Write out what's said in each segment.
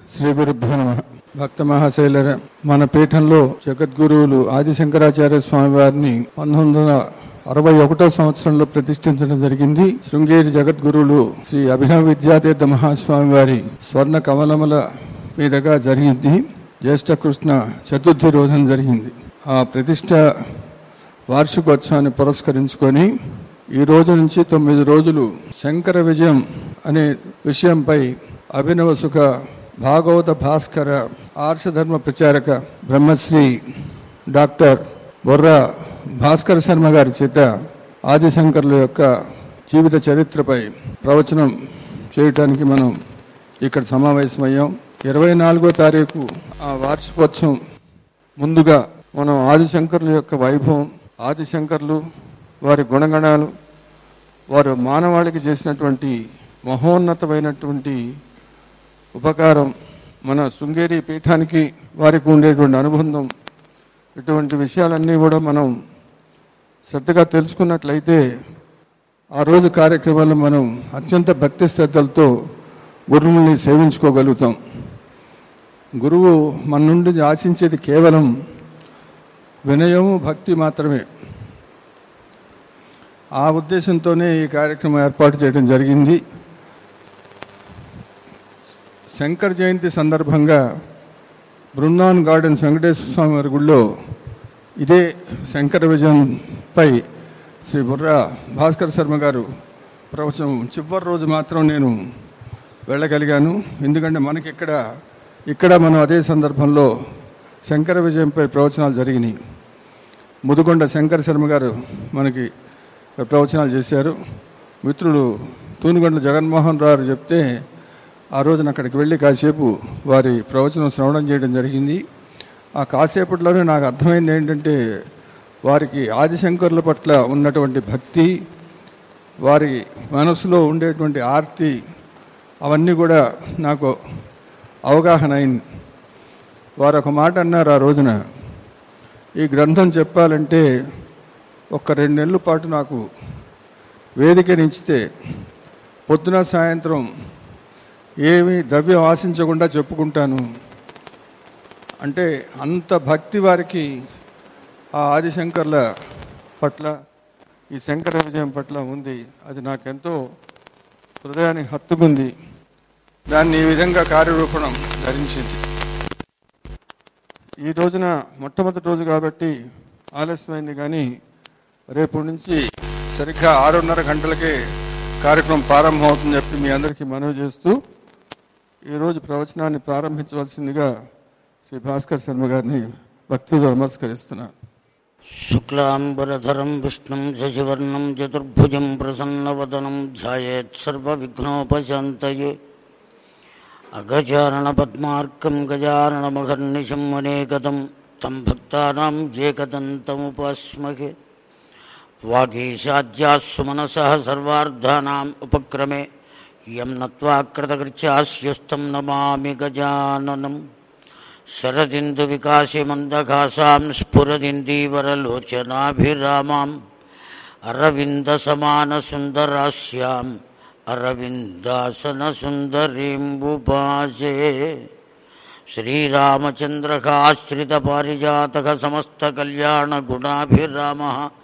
శ్రీ గురుభ్యో నమ భక్త మహాశైలర మన పీఠంలో జగద్గురువులు ఆదిశంకరాచార్య స్వామి వారిని పంతొమ్మిది వందల అరవై ఒకటో సంవత్సరంలో ప్రతిష్ఠించడం జరిగింది శృంగేరి జగద్గురువులు శ్రీ అభినవ విద్యాతీర్థ మహాస్వామి వారి స్వర్ణ కమలముల మీదుగా జరిగింది జ్యేష్ఠ కృష్ణ చతుర్థి రోజున జరిగింది ఆ ప్రతిష్ట వార్షికోత్సవాన్ని పురస్కరించుకొని ఈ రోజు నుంచి తొమ్మిది రోజులు శంకర విజయం అనే విషయంపై అభినవ సుఖ భాగవత భాస్కర ఆర్షధర్మ ప్రచారక బ్రహ్మశ్రీ డాక్టర్ బొర్రా భాస్కర శర్మ గారి చేత ఆదిశంకర్ల యొక్క జీవిత చరిత్రపై ప్రవచనం చేయటానికి మనం ఇక్కడ సమావేశమయ్యాం ఇరవై నాలుగో తారీఖు ఆ వార్షికోత్సవం ముందుగా మనం ఆదిశంకర్ల యొక్క వైభవం ఆదిశంకర్లు వారి గుణగణాలు వారు మానవాళికి చేసినటువంటి మహోన్నతమైనటువంటి ఉపకారం మన శృంగేరి పీఠానికి వారికి ఉండేటువంటి అనుబంధం ఇటువంటి విషయాలన్నీ కూడా మనం శ్రద్ధగా తెలుసుకున్నట్లయితే ఆ రోజు కార్యక్రమాల్లో మనం అత్యంత భక్తి శ్రద్ధలతో గురువుల్ని సేవించుకోగలుగుతాం గురువు మన నుండి ఆశించేది కేవలం వినయము భక్తి మాత్రమే ఆ ఉద్దేశంతోనే ఈ కార్యక్రమం ఏర్పాటు చేయడం జరిగింది శంకర్ జయంతి సందర్భంగా బృందావన్ గార్డెన్స్ వెంకటేశ్వర స్వామి వారి గుడిలో ఇదే శంకర విజయంపై శ్రీ బుర్రా భాస్కర్ శర్మ గారు ప్రవచనం చివరి రోజు మాత్రం నేను వెళ్ళగలిగాను ఎందుకంటే మనకి ఇక్కడ ఇక్కడ మనం అదే సందర్భంలో శంకర విజయంపై ప్రవచనాలు జరిగినాయి ముదుగొండ శంకర శర్మ గారు మనకి ప్రవచనాలు చేశారు మిత్రుడు తూనుగొండ జగన్మోహన్ రావు చెప్తే ఆ రోజున అక్కడికి వెళ్ళి కాసేపు వారి ప్రవచనం శ్రవణం చేయడం జరిగింది ఆ కాసేపట్లోనే నాకు అర్థమైంది ఏంటంటే వారికి ఆదిశంకరుల పట్ల ఉన్నటువంటి భక్తి వారి మనసులో ఉండేటువంటి ఆర్తి అవన్నీ కూడా నాకు అవగాహన అయింది వారు ఒక మాట అన్నారు ఆ రోజున ఈ గ్రంథం చెప్పాలంటే ఒక రెండు నెలల పాటు నాకు వేదికనిచ్చితే పొద్దున సాయంత్రం ఏమి ద్రవ్యం ఆశించకుండా చెప్పుకుంటాను అంటే అంత భక్తి వారికి ఆ ఆదిశంకర్ల పట్ల ఈ శంకర విజయం పట్ల ఉంది అది నాకెంతో హృదయానికి హత్తుకుంది దాన్ని ఈ విధంగా కార్యరూపణం ధరించింది ఈ రోజున మొట్టమొదటి రోజు కాబట్టి ఆలస్యమైంది కానీ రేపు నుంచి సరిగ్గా ఆరున్నర గంటలకే కార్యక్రమం ప్రారంభం అవుతుందని చెప్పి మీ అందరికీ మనవి చేస్తూ ఈరోజు ప్రవచనాన్ని ప్రారంభించవలసిందిగా శ్రీ భాస్కర్ శర్మ గారిని భక్తితో నమస్కరిస్తున్నాను శుక్లాంబరధరం విష్ణుం శశివర్ణం చతుర్భుజం ప్రసన్నవదనం ధ్యాయేత్సర్వవిఘ్నోపశాంతయే అగజాననపద్మార్కం గజాననమహర్నిశం అనేకదం తం భక్తానాం ఏకదంతముపాస్మహే వాగీశాద్యాస్సు మనసः సర్వార్ధానాం ఉపక్రమే యం నత్వా కృతకృత్యాస్యుస్తం నమామి గజాననం శరదిందు వికాసి మందఘాసాం స్ఫురదిందీవరలోచనాభిరామాం అరవింద సమాన సుందరాస్యాం అరవిందాసన సుందరీంబుభాజే శ్రీరామచంద్రకాశ్రిత పారిజాతక సమస్త కళ్యాణ గుణాభిరామ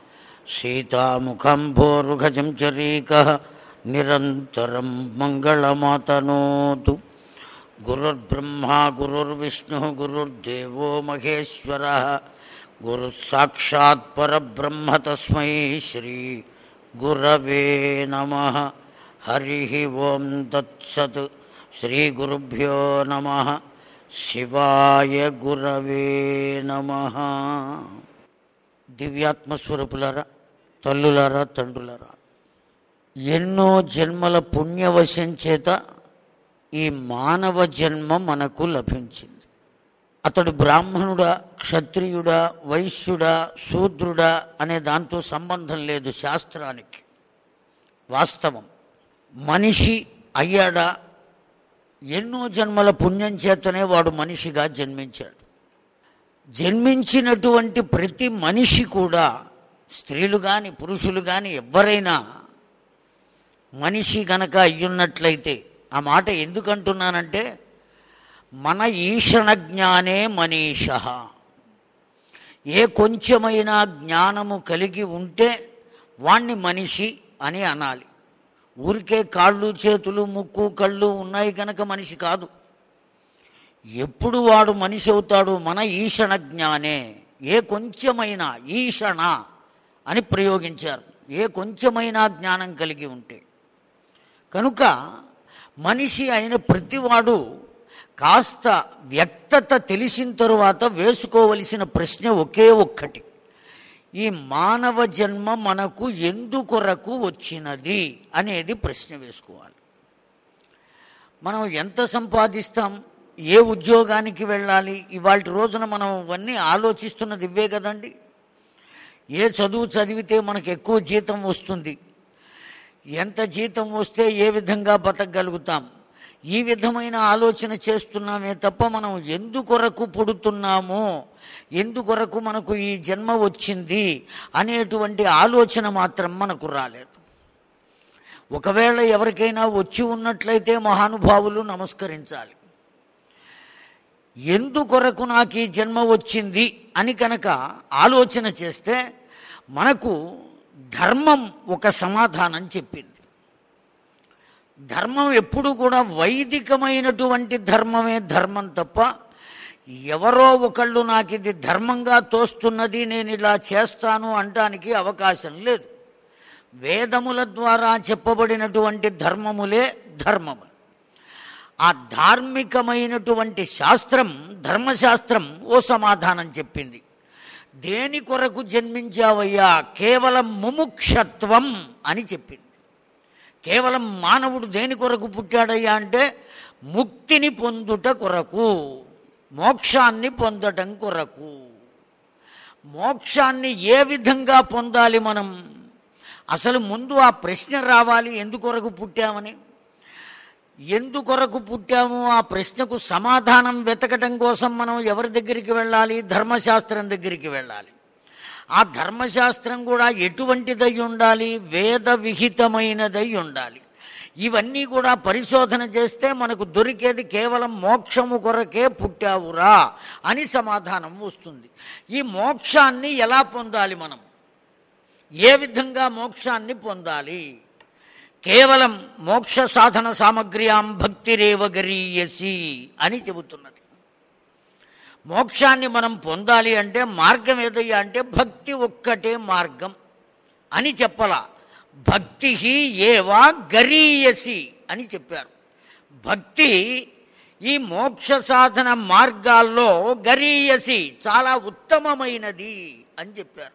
సీతాముఖంభోరుఘచంచరీక నిరంతరం మంగళమాతనోతు గురుర్బ్రహ్మా గురుర్విష్ణు గురుర్దేవో మహేశ్వర గురు సాక్షాత్ పరబ్రహ్మ తస్మై శ్రీ గురవే నమ హరి ఓం తత్సత్ శ్రీ గురుభ్యో నమ శివాయ గురవే నమ దివ్యాత్మస్వరూపులారా తల్లులారా తండ్రులారా ఎన్నో జన్మల పుణ్యవశం చేత ఈ మానవ జన్మ మనకు లభించింది అతడు బ్రాహ్మణుడా క్షత్రియుడా వైశ్యుడా శూద్రుడా అనే దాంతో సంబంధం లేదు శాస్త్రానికి వాస్తవం మనిషి అయ్యాడా ఎన్నో జన్మల పుణ్యం చేతనే వాడు మనిషిగా జన్మించాడు జన్మించినటువంటి ప్రతి మనిషి కూడా స్త్రీలు కానీ పురుషులు కానీ ఎవరైనా మనిషి గనక అయ్యున్నట్లయితే ఆ మాట ఎందుకు అంటున్నానంటే మన ఈషణ జ్ఞానే మనీష ఏ కొంచెమైనా జ్ఞానము కలిగి ఉంటే వాణ్ణి మనిషి అని అనాలి ఊరికే కాళ్ళు చేతులు ముక్కు కళ్ళు ఉన్నాయి కనుక మనిషి కాదు ఎప్పుడు వాడు మనిషి అవుతాడు మన ఈషణ జ్ఞానే ఏ కొంచెమైనా ఈషణ అని ప్రయోగించారు ఏ కొంచెమైనా జ్ఞానం కలిగి ఉంటే కనుక మనిషి అయిన ప్రతివాడు కాస్త వ్యక్తత తెలిసిన తరువాత వేసుకోవలసిన ప్రశ్న ఒకే ఒక్కటి ఈ మానవ జన్మ మనకు ఎందుకొరకు వచ్చినది అనేది ప్రశ్న వేసుకోవాలి మనం ఎంత సంపాదిస్తాం ఏ ఉద్యోగానికి వెళ్ళాలి ఇవాళ రోజున మనం ఇవన్నీ ఆలోచిస్తున్నది ఇవే కదండి ఏ చదువు చదివితే మనకు ఎక్కువ జీతం వస్తుంది ఎంత జీతం వస్తే ఏ విధంగా బతకగలుగుతాం ఈ విధమైన ఆలోచన చేస్తున్నామే తప్ప మనం ఎందుకొరకు పుడుతున్నామో ఎందుకొరకు మనకు ఈ జన్మ వచ్చింది అనేటువంటి ఆలోచన మాత్రం మనకు రాలేదు ఒకవేళ ఎవరికైనా వచ్చి ఉన్నట్లయితే మహానుభావులు నమస్కరించాలి ఎందుకొరకు నాకు ఈ జన్మ వచ్చింది అని కనుక ఆలోచన చేస్తే మనకు ధర్మం ఒక సమాధానం చెప్పింది ధర్మం ఎప్పుడు కూడా వైదికమైనటువంటి ధర్మమే ధర్మం తప్ప ఎవరో ఒకళ్ళు నాకు ఇది ధర్మంగా తోస్తున్నది నేను ఇలా చేస్తాను అంటానికి అవకాశం లేదు వేదముల ద్వారా చెప్పబడినటువంటి ధర్మములే ధర్మములు ఆ ధార్మికమైనటువంటి శాస్త్రం ధర్మశాస్త్రం ఓ సమాధానం చెప్పింది దేని కొరకు జన్మించావయ్యా కేవలం ముముక్షత్వం అని చెప్పింది కేవలం మానవుడు దేని కొరకు పుట్టాడయ్యా అంటే ముక్తిని పొందుట కొరకు మోక్షాన్ని పొందటం కొరకు మోక్షాన్ని ఏ విధంగా పొందాలి మనం అసలు ముందు ఆ ప్రశ్న రావాలి ఎందుకొరకు పుట్టామని ఎందుకొరకు పుట్టాము ఆ ప్రశ్నకు సమాధానం వెతకటం కోసం మనం ఎవరి దగ్గరికి వెళ్ళాలి ధర్మశాస్త్రం దగ్గరికి వెళ్ళాలి ఆ ధర్మశాస్త్రం కూడా ఎటువంటిదై ఉండాలి వేద విహితమైనదై ఉండాలి ఇవన్నీ కూడా పరిశోధన చేస్తే మనకు దొరికేది కేవలం మోక్షము కొరకే పుట్టావురా అని సమాధానం వస్తుంది ఈ మోక్షాన్ని ఎలా పొందాలి మనం ఏ విధంగా మోక్షాన్ని పొందాలి కేవలం మోక్ష సాధన సామగ్ర్యాం భక్తిరేవ గరీయసి అని చెబుతున్నది మోక్షాన్ని మనం పొందాలి అంటే మార్గం ఏదయ్యా అంటే భక్తి ఒక్కటే మార్గం అని చెప్పలా భక్తి ఏవా గరీయసి అని చెప్పారు భక్తి ఈ మోక్ష సాధన మార్గాల్లో గరీయసి చాలా ఉత్తమమైనది అని చెప్పారు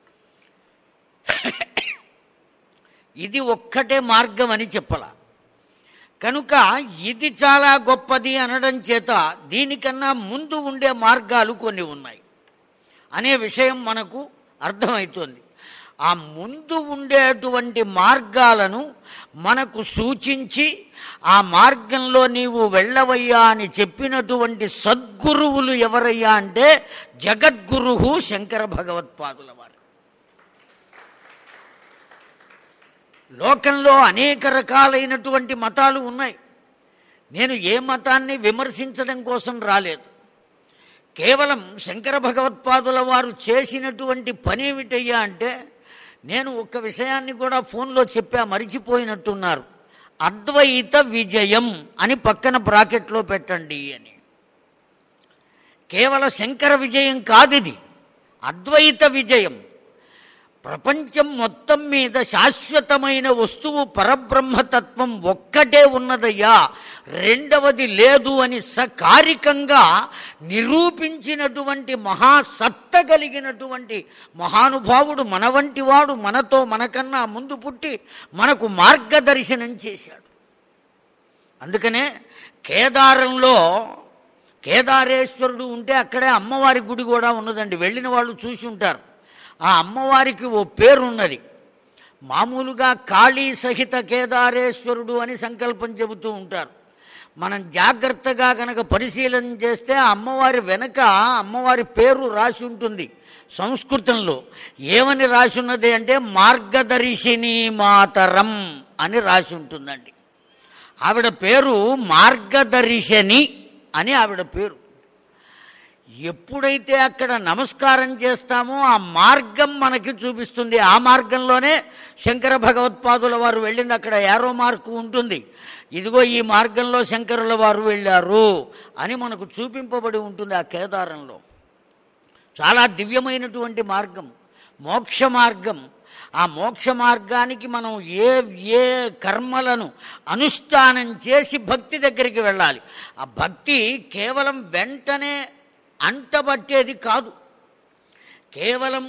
ఇది ఒక్కటే మార్గం అని చెప్పలా కనుక ఇది చాలా గొప్పది అనడం చేత దీనికన్నా ముందు ఉండే మార్గాలు కొన్ని ఉన్నాయి అనే విషయం మనకు అర్థమవుతుంది ఆ ముందు ఉండేటువంటి మార్గాలను మనకు సూచించి ఆ మార్గంలో నీవు వెళ్ళవయ్యా అని చెప్పినటువంటి సద్గురువులు ఎవరయ్యా అంటే జగద్గురు శంకర భగవత్పాదుల వారు లోకంలో అనేక రకాలైనటువంటి మతాలు ఉన్నాయి నేను ఏ మతాన్ని విమర్శించడం కోసం రాలేదు కేవలం శంకర భగవత్పాదుల వారు చేసినటువంటి పని ఏమిటయ్యా అంటే నేను ఒక విషయాన్ని కూడా ఫోన్లో చెప్పా మరిచిపోయినట్టున్నారు అద్వైత విజయం అని పక్కన బ్రాకెట్లో పెట్టండి అని కేవల శంకర విజయం కాదు ఇది అద్వైత విజయం ప్రపంచం మొత్తం మీద శాశ్వతమైన వస్తువు పరబ్రహ్మతత్వం ఒక్కటే ఉన్నదయ్యా రెండవది లేదు అని సకారికంగా నిరూపించినటువంటి మహాసత్త కలిగినటువంటి మహానుభావుడు మన వంటి వాడు మనతో మనకన్నా ముందు పుట్టి మనకు మార్గదర్శనం చేశాడు అందుకనే కేదారంలో కేదారేశ్వరుడు ఉంటే అక్కడే అమ్మవారి గుడి కూడా ఉన్నదండి వెళ్ళిన వాళ్ళు చూసి ఉంటారు ఆ అమ్మవారికి ఓ పేరున్నది మామూలుగా కాళీ సహిత కేదారేశ్వరుడు అని సంకల్పం చెబుతూ ఉంటారు మనం జాగ్రత్తగా కనుక పరిశీలన చేస్తే ఆ అమ్మవారి వెనక అమ్మవారి పేరు రాసి ఉంటుంది సంస్కృతంలో ఏమని రాసి ఉన్నది అంటే మార్గదర్శిని మాతరం అని రాసి ఉంటుందండి ఆవిడ పేరు మార్గదర్శిని అని ఆవిడ పేరు ఎప్పుడైతే అక్కడ నమస్కారం చేస్తామో ఆ మార్గం మనకి చూపిస్తుంది ఆ మార్గంలోనే శంకర భగవత్పాదుల వారు వెళ్ళింది అక్కడ యారో మార్కు ఉంటుంది ఇదిగో ఈ మార్గంలో శంకరుల వారు వెళ్ళారు అని మనకు చూపింపబడి ఉంటుంది ఆ కేదారంలో చాలా దివ్యమైనటువంటి మార్గం మోక్ష మార్గం ఆ మోక్ష మార్గానికి మనం ఏ ఏ కర్మలను అనుష్ఠానం చేసి భక్తి దగ్గరికి వెళ్ళాలి ఆ భక్తి కేవలం వెంటనే అంటబట్టేది కాదు కేవలం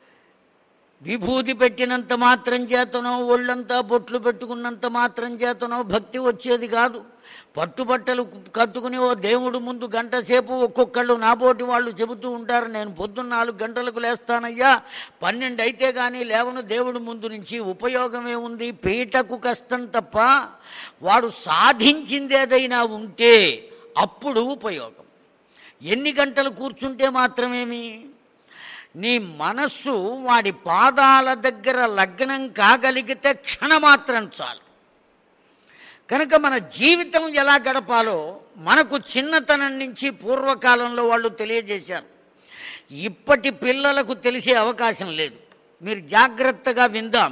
విభూతి పెట్టినంత మాత్రం చేతనో ఒళ్ళంతా బొట్లు పెట్టుకున్నంత మాత్రం చేతనో భక్తి వచ్చేది కాదు పట్టుబట్టలు కట్టుకుని ఓ దేవుడు ముందు గంట సేపు ఒక్కొక్కళ్ళు నాబోటి వాళ్ళు చెబుతూ ఉంటారు నేను పొద్దున్న నాలుగు గంటలకు లేస్తానయ్యా పన్నెండు అయితే కానీ లేవను దేవుడి ముందు నుంచి ఉపయోగమే ఉంది పీటకు కష్టం తప్ప వాడు సాధించింది ఏదైనా ఉంటే అప్పుడు ఉపయోగం ఎన్ని గంటలు కూర్చుంటే మాత్రమేమి నీ మనస్సు వాడి పాదాల దగ్గర లగ్నం కాగలిగితే క్షణమాత్రం చాలు కనుక మన జీవితం ఎలా గడపాలో మనకు చిన్నతనం నుంచి పూర్వకాలంలో వాళ్ళు తెలియజేశారు ఇప్పటి పిల్లలకు తెలిసే అవకాశం లేదు మీరు జాగ్రత్తగా విందాం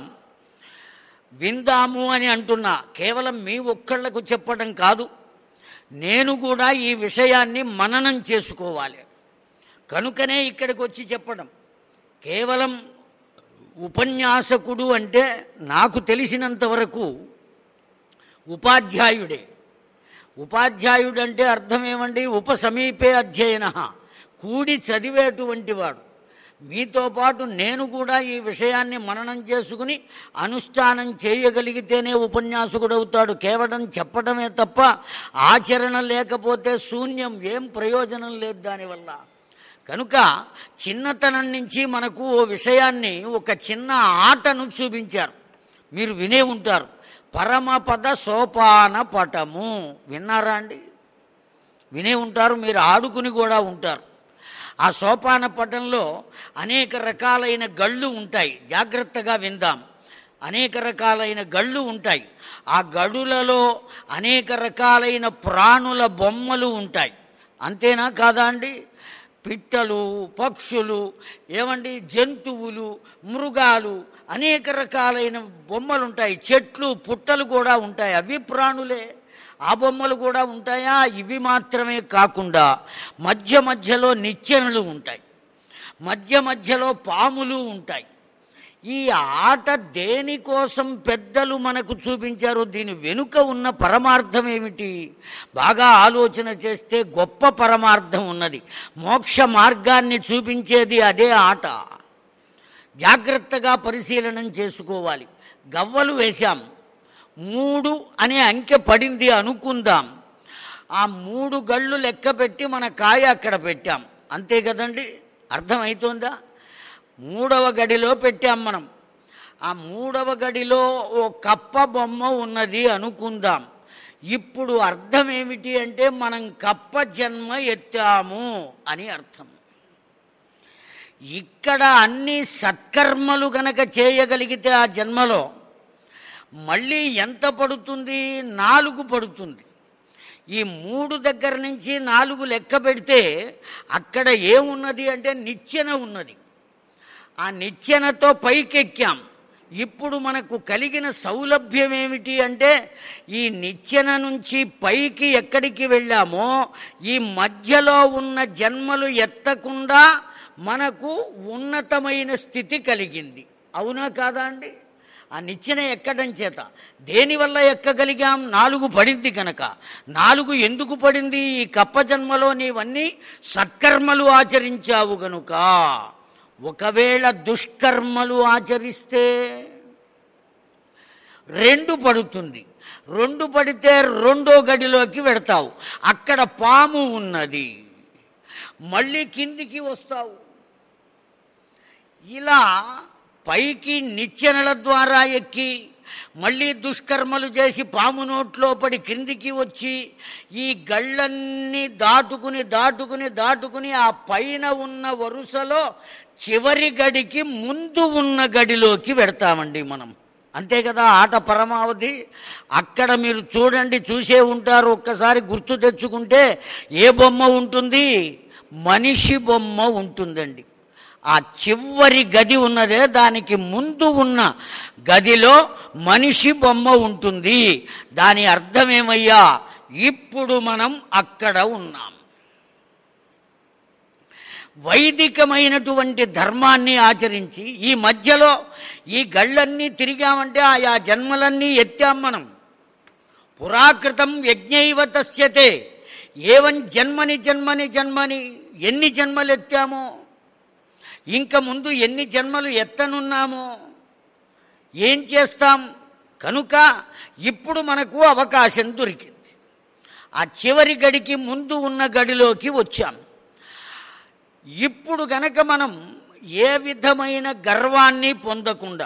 విందాము అని అంటున్నా కేవలం మీ ఒక్కళ్లకు చెప్పడం కాదు నేను కూడా ఈ విషయాన్ని మననం చేసుకోవాలి కనుకనే ఇక్కడికి వచ్చి చెప్పడం కేవలం ఉపన్యాసకుడు అంటే నాకు తెలిసినంత వరకు ఉపాధ్యాయుడే ఉపాధ్యాయుడంటే అర్థం ఏమండి ఉపసమీపే అధ్యయన కూడి చదివేటువంటి వాడు మీతో పాటు నేను కూడా ఈ విషయాన్ని మననం చేసుకుని అనుష్ఠానం చేయగలిగితేనే ఉపన్యాసకుడు అవుతాడు కేవలం చెప్పడమే తప్ప ఆచరణ లేకపోతే శూన్యం ఏం ప్రయోజనం లేదు దానివల్ల కనుక చిన్నతనం నుంచి మనకు ఓ విషయాన్ని ఒక చిన్న ఆటను చూపించారు మీరు వినే ఉంటారు పరమపద సోపాన పటము విన్నారా అండి వినే ఉంటారు మీరు ఆడుకుని కూడా ఉంటారు ఆ సోపాన పటంలో అనేక రకాలైన గళ్ళు ఉంటాయి జాగ్రత్తగా విందాం అనేక రకాలైన గళ్ళు ఉంటాయి ఆ గడులలో అనేక రకాలైన ప్రాణుల బొమ్మలు ఉంటాయి అంతేనా కాదా అండి పిట్టలు పక్షులు ఏమండి జంతువులు మృగాలు అనేక రకాలైన బొమ్మలు ఉంటాయి చెట్లు పుట్టలు కూడా ఉంటాయి అవి ప్రాణులే ఆ బొమ్మలు కూడా ఉంటాయా ఇవి మాత్రమే కాకుండా మధ్య మధ్యలో నిచ్చెనలు ఉంటాయి మధ్య మధ్యలో పాములు ఉంటాయి ఈ ఆట దేనికోసం పెద్దలు మనకు చూపించారు దీని వెనుక ఉన్న పరమార్థం ఏమిటి బాగా ఆలోచన చేస్తే గొప్ప పరమార్థం ఉన్నది మోక్ష మార్గాన్ని చూపించేది అదే ఆట జాగ్రత్తగా పరిశీలనం చేసుకోవాలి గవ్వలు వేశాం మూడు అనే అంకె పడింది అనుకుందాం ఆ మూడు గళ్ళు లెక్క పెట్టి మన కాయ అక్కడ పెట్టాం అంతే కదండి అర్థమవుతోందా మూడవ గడిలో పెట్టాం మనం ఆ మూడవ గడిలో ఓ కప్ప బొమ్మ ఉన్నది అనుకుందాం ఇప్పుడు అర్థం ఏమిటి అంటే మనం కప్ప జన్మ ఎత్తాము అని అర్థం ఇక్కడ అన్ని సత్కర్మలు గనక చేయగలిగితే ఆ జన్మలో మళ్ళీ ఎంత పడుతుంది నాలుగు పడుతుంది ఈ మూడు దగ్గర నుంచి నాలుగు లెక్క పెడితే అక్కడ ఏమున్నది అంటే నిచ్చెన ఉన్నది ఆ నిచ్చెనతో పైకెక్కాం ఇప్పుడు మనకు కలిగిన సౌలభ్యం ఏమిటి అంటే ఈ నిచ్చెన నుంచి పైకి ఎక్కడికి వెళ్ళామో ఈ మధ్యలో ఉన్న జన్మలు ఎత్తకుండా మనకు ఉన్నతమైన స్థితి కలిగింది అవునా కాదా అండి ఆ నిచ్చెన ఎక్కడం చేత దేనివల్ల ఎక్కగలిగాం నాలుగు పడింది కనుక నాలుగు ఎందుకు పడింది ఈ కప్ప జన్మలో నీవన్నీ సత్కర్మలు ఆచరించావు గనుక ఒకవేళ దుష్కర్మలు ఆచరిస్తే రెండు పడుతుంది రెండు పడితే రెండో గడిలోకి వెడతావు అక్కడ పాము ఉన్నది మళ్ళీ కిందికి వస్తావు ఇలా పైకి నిచ్చెనల ద్వారా ఎక్కి మళ్ళీ దుష్కర్మలు చేసి పాము నోట్లో పడి క్రిందికి వచ్చి ఈ గళ్ళన్నీ దాటుకుని దాటుకుని దాటుకుని ఆ పైన ఉన్న వరుసలో చివరి గడికి ముందు ఉన్న గడిలోకి పెడతామండి మనం అంతే కదా ఆట పరమావధి అక్కడ మీరు చూడండి చూసే ఉంటారు ఒక్కసారి గుర్తు తెచ్చుకుంటే ఏ బొమ్మ ఉంటుంది మనిషి బొమ్మ ఉంటుందండి ఆ చివరి గది ఉన్నదే దానికి ముందు ఉన్న గదిలో మనిషి బొమ్మ ఉంటుంది దాని అర్థమేమయ్యా ఇప్పుడు మనం అక్కడ ఉన్నాం వైదికమైనటువంటి ధర్మాన్ని ఆచరించి ఈ మధ్యలో ఈ గళ్ళన్నీ తిరిగామంటే ఆయా జన్మలన్నీ ఎత్తాం మనం పురాకృతం యజ్ఞైవ తస్యతే ఏవం జన్మని జన్మని జన్మని ఎన్ని జన్మలు ఎత్తామో ఇంక ముందు ఎన్ని జన్మలు ఎత్తనున్నామో ఏం చేస్తాం కనుక ఇప్పుడు మనకు అవకాశం దొరికింది ఆ చివరి గడికి ముందు ఉన్న గడిలోకి వచ్చాం ఇప్పుడు గనక మనం ఏ విధమైన గర్వాన్ని పొందకుండా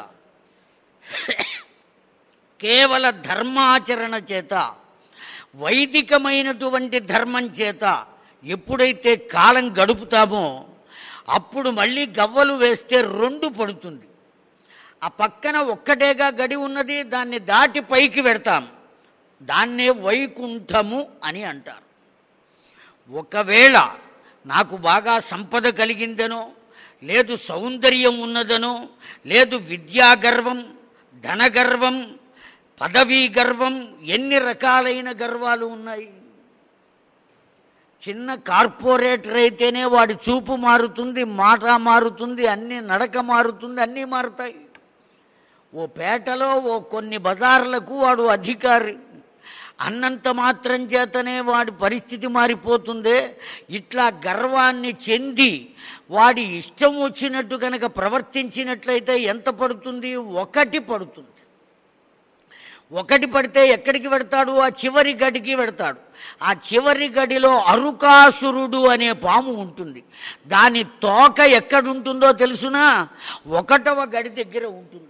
కేవల ధర్మాచరణ చేత వైదికమైనటువంటి ధర్మం చేత ఎప్పుడైతే కాలం గడుపుతామో అప్పుడు మళ్ళీ గవ్వలు వేస్తే రెండు పడుతుంది ఆ పక్కన ఒక్కటేగా గడి ఉన్నది దాన్ని దాటి పైకి పెడతాం దాన్నే వైకుంఠము అని అంటారు ఒకవేళ నాకు బాగా సంపద కలిగిందనో లేదు సౌందర్యం ఉన్నదనో లేదు విద్యా గర్వం ధనగర్వం పదవీ గర్వం ఎన్ని రకాలైన గర్వాలు ఉన్నాయి చిన్న కార్పొరేటర్ అయితేనే వాడి చూపు మారుతుంది మాట మారుతుంది అన్ని నడక మారుతుంది అన్నీ మారుతాయి ఓ పేటలో ఓ కొన్ని బజార్లకు వాడు అధికారి అన్నంత మాత్రం చేతనే వాడి పరిస్థితి మారిపోతుందే ఇట్లా గర్వాన్ని చెంది వాడి ఇష్టం వచ్చినట్టు కనుక ప్రవర్తించినట్లయితే ఎంత పడుతుంది ఒకటి పడుతుంది ఒకటి పడితే ఎక్కడికి పెడతాడు ఆ చివరి గడికి పెడతాడు ఆ చివరి గడిలో అరుకాసురుడు అనే పాము ఉంటుంది దాని తోక ఎక్కడుంటుందో తెలుసునా ఒకటవ గడి దగ్గర ఉంటుందండి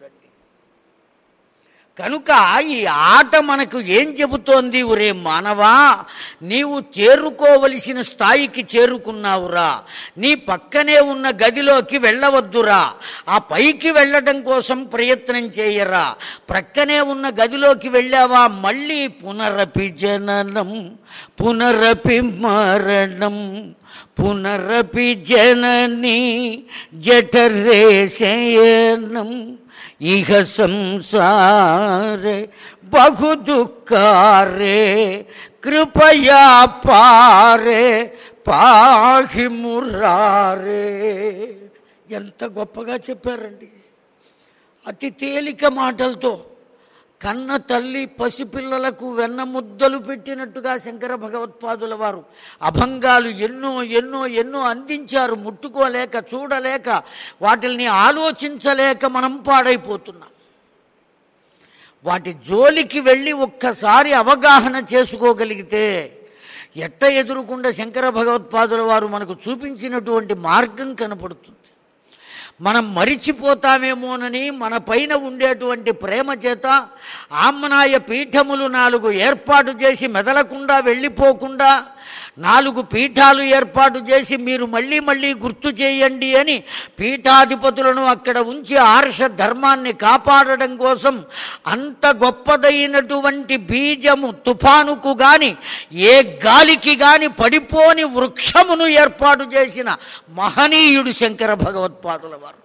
కనుక ఈ ఆట మనకు ఏం చెబుతోంది ఒరే మానవా నీవు చేరుకోవలసిన స్థాయికి చేరుకున్నావురా నీ పక్కనే ఉన్న గదిలోకి వెళ్ళవద్దురా ఆ పైకి వెళ్ళడం కోసం ప్రయత్నం చేయరా ప్రక్కనే ఉన్న గదిలోకి వెళ్ళావా మళ్ళీ పునరపి జననం పునరపి మరణం పునరపి జనని జఠరే శయనం ఇహ సంసారే బహు దుఃఖారే కృపయా పారే పాహి మురారే ఎంత గొప్పగా చెప్పారండి అతి తేలిక మాటలతో కన్న తల్లి పసిపిల్లలకు వెన్న ముద్దలు పెట్టినట్టుగా శంకర భగవత్పాదుల వారు అభంగాలు ఎన్నో ఎన్నో ఎన్నో అందించారు ముట్టుకోలేక చూడలేక వాటిల్ని ఆలోచించలేక మనం పాడైపోతున్నాం వాటి జోలికి వెళ్ళి ఒక్కసారి అవగాహన చేసుకోగలిగితే ఎట్ట ఎదురుకుండా శంకర భగవత్పాదుల వారు మనకు చూపించినటువంటి మార్గం కనపడుతుంది మనం మరిచిపోతామేమోనని మన పైన ఉండేటువంటి ప్రేమ చేత ఆమ్నాయ పీఠములు నాలుగు ఏర్పాటు చేసి మెదలకుండా వెళ్ళిపోకుండా నాలుగు పీఠాలు ఏర్పాటు చేసి మీరు మళ్ళీ మళ్ళీ గుర్తు చేయండి అని పీఠాధిపతులను అక్కడ ఉంచి ఆర్ష ధర్మాన్ని కాపాడడం కోసం అంత గొప్పదైనటువంటి బీజము తుఫానుకు గాని ఏ గాలికి గాని పడిపోని వృక్షమును ఏర్పాటు చేసిన మహనీయుడు శంకర భగవత్పాదుల వారు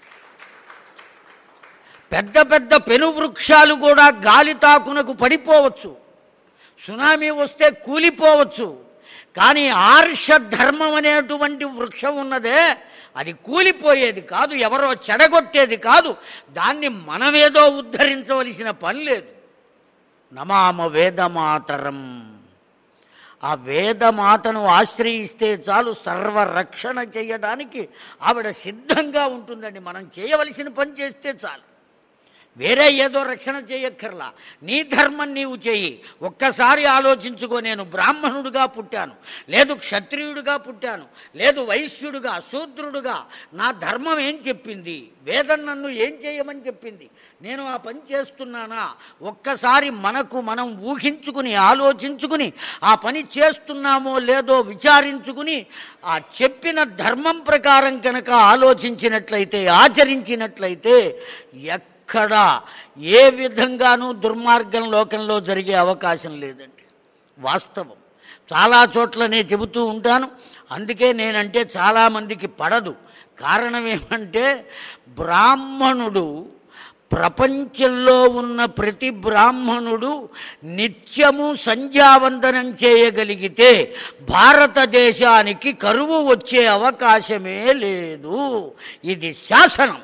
పెద్ద పెద్ద పెను వృక్షాలు కూడా గాలి తాకునకు పడిపోవచ్చు సునామీ వస్తే కూలిపోవచ్చు కానీ ఆర్ష ధర్మం అనేటువంటి వృక్షం ఉన్నదే అది కూలిపోయేది కాదు ఎవరో చెడగొట్టేది కాదు దాన్ని మనమేదో ఉద్ధరించవలసిన పని లేదు నమామ వేదమాతరం ఆ వేదమాతను ఆశ్రయిస్తే చాలు సర్వరక్షణ చేయడానికి ఆవిడ సిద్ధంగా ఉంటుందండి మనం చేయవలసిన పని చేస్తే చాలు వేరే ఏదో రక్షణ చేయక్కర్లా నీ ధర్మం నీవు చేయి ఒక్కసారి ఆలోచించుకో నేను బ్రాహ్మణుడిగా పుట్టాను లేదు క్షత్రియుడిగా పుట్టాను లేదు వైశ్యుడుగా శూద్రుడుగా నా ధర్మం ఏం చెప్పింది వేదం నన్ను ఏం చేయమని చెప్పింది నేను ఆ పని చేస్తున్నానా ఒక్కసారి మనకు మనం ఊహించుకుని ఆలోచించుకుని ఆ పని చేస్తున్నామో లేదో విచారించుకుని ఆ చెప్పిన ధర్మం ప్రకారం కనుక ఆలోచించినట్లయితే ఆచరించినట్లయితే ఎక్కడా ఏ విధంగానూ దుర్మార్గం లోకంలో జరిగే అవకాశం లేదండి వాస్తవం చాలా చోట్ల నేను చెబుతూ ఉంటాను అందుకే నేనంటే చాలామందికి పడదు కారణం ఏమంటే బ్రాహ్మణుడు ప్రపంచంలో ఉన్న ప్రతి బ్రాహ్మణుడు నిత్యము సంధ్యావందనం చేయగలిగితే భారతదేశానికి కరువు వచ్చే అవకాశమే లేదు ఇది శాసనం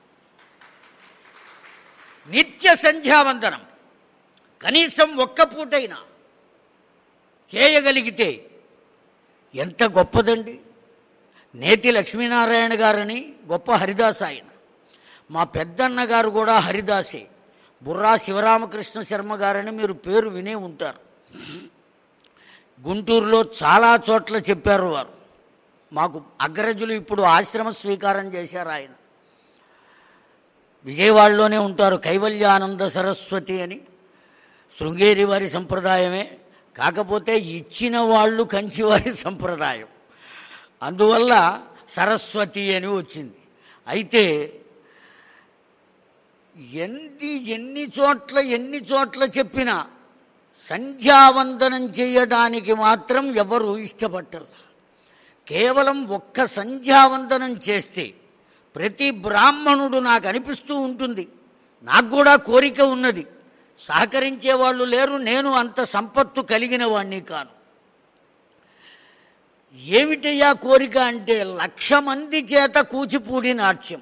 నిత్య సంధ్యావందనం కనీసం ఒక్క పూటైనా చేయగలిగితే ఎంత గొప్పదండి నేతి లక్ష్మీనారాయణ గారని గొప్ప హరిదాస్ ఆయన మా పెద్దన్న గారు కూడా హరిదాసే బుర్రా శివరామకృష్ణ శర్మ గారని మీరు పేరు వినే ఉంటారు గుంటూరులో చాలా చోట్ల చెప్పారు వారు మాకు అగ్రజులు ఇప్పుడు ఆశ్రమ స్వీకారం చేశారు ఆయన విజయవాడలోనే ఉంటారు కైవల్యానంద సరస్వతి అని శృంగేరి వారి సంప్రదాయమే కాకపోతే ఇచ్చిన వాళ్ళు కంచివారి సంప్రదాయం అందువల్ల సరస్వతి అని వచ్చింది అయితే ఎన్ని ఎన్ని చోట్ల ఎన్ని చోట్ల చెప్పినా సంధ్యావందనం చేయడానికి మాత్రం ఎవరు ఇష్టపట్టాల కేవలం ఒక్క సంధ్యావందనం చేస్తే ప్రతి బ్రాహ్మణుడు నాకు అనిపిస్తూ ఉంటుంది నాకు కూడా కోరిక ఉన్నది సహకరించే వాళ్ళు లేరు నేను అంత సంపత్తు కలిగిన వాణ్ణి కాను ఏమిటయ్యా కోరిక అంటే లక్ష మంది చేత కూచిపూడి నాట్యం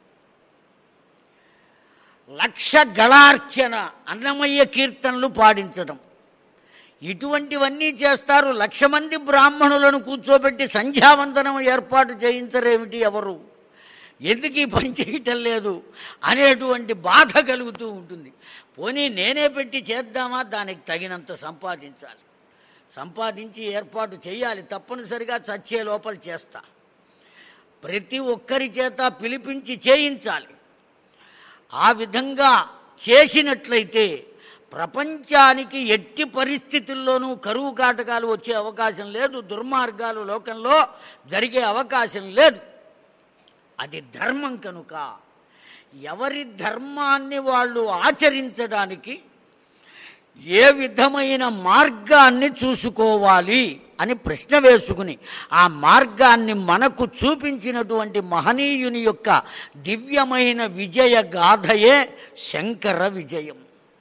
లక్ష గళార్చన అన్నమయ్య కీర్తనలు పాడించడం ఇటువంటివన్నీ చేస్తారు లక్ష మంది బ్రాహ్మణులను కూర్చోబెట్టి సంధ్యావందనం ఏర్పాటు చేయించరేమిటి ఎవరు ఎందుకు ఈ పని చేయటం లేదు అనేటువంటి బాధ కలుగుతూ ఉంటుంది పోనీ నేనే పెట్టి చేద్దామా దానికి తగినంత సంపాదించాలి సంపాదించి ఏర్పాటు చేయాలి తప్పనిసరిగా చచ్చే లోపల చేస్తా ప్రతి ఒక్కరి చేత పిలిపించి చేయించాలి ఆ విధంగా చేసినట్లయితే ప్రపంచానికి ఎట్టి పరిస్థితుల్లోనూ కరువు కాటకాలు వచ్చే అవకాశం లేదు దుర్మార్గాలు లోకంలో జరిగే అవకాశం లేదు అది ధర్మం కనుక ఎవరి ధర్మాన్ని వాళ్ళు ఆచరించడానికి ఏ విధమైన మార్గాన్ని చూసుకోవాలి అని ప్రశ్న వేసుకుని ఆ మార్గాన్ని మనకు చూపించినటువంటి మహనీయుని యొక్క దివ్యమైన విజయ గాథయే శంకర విజయం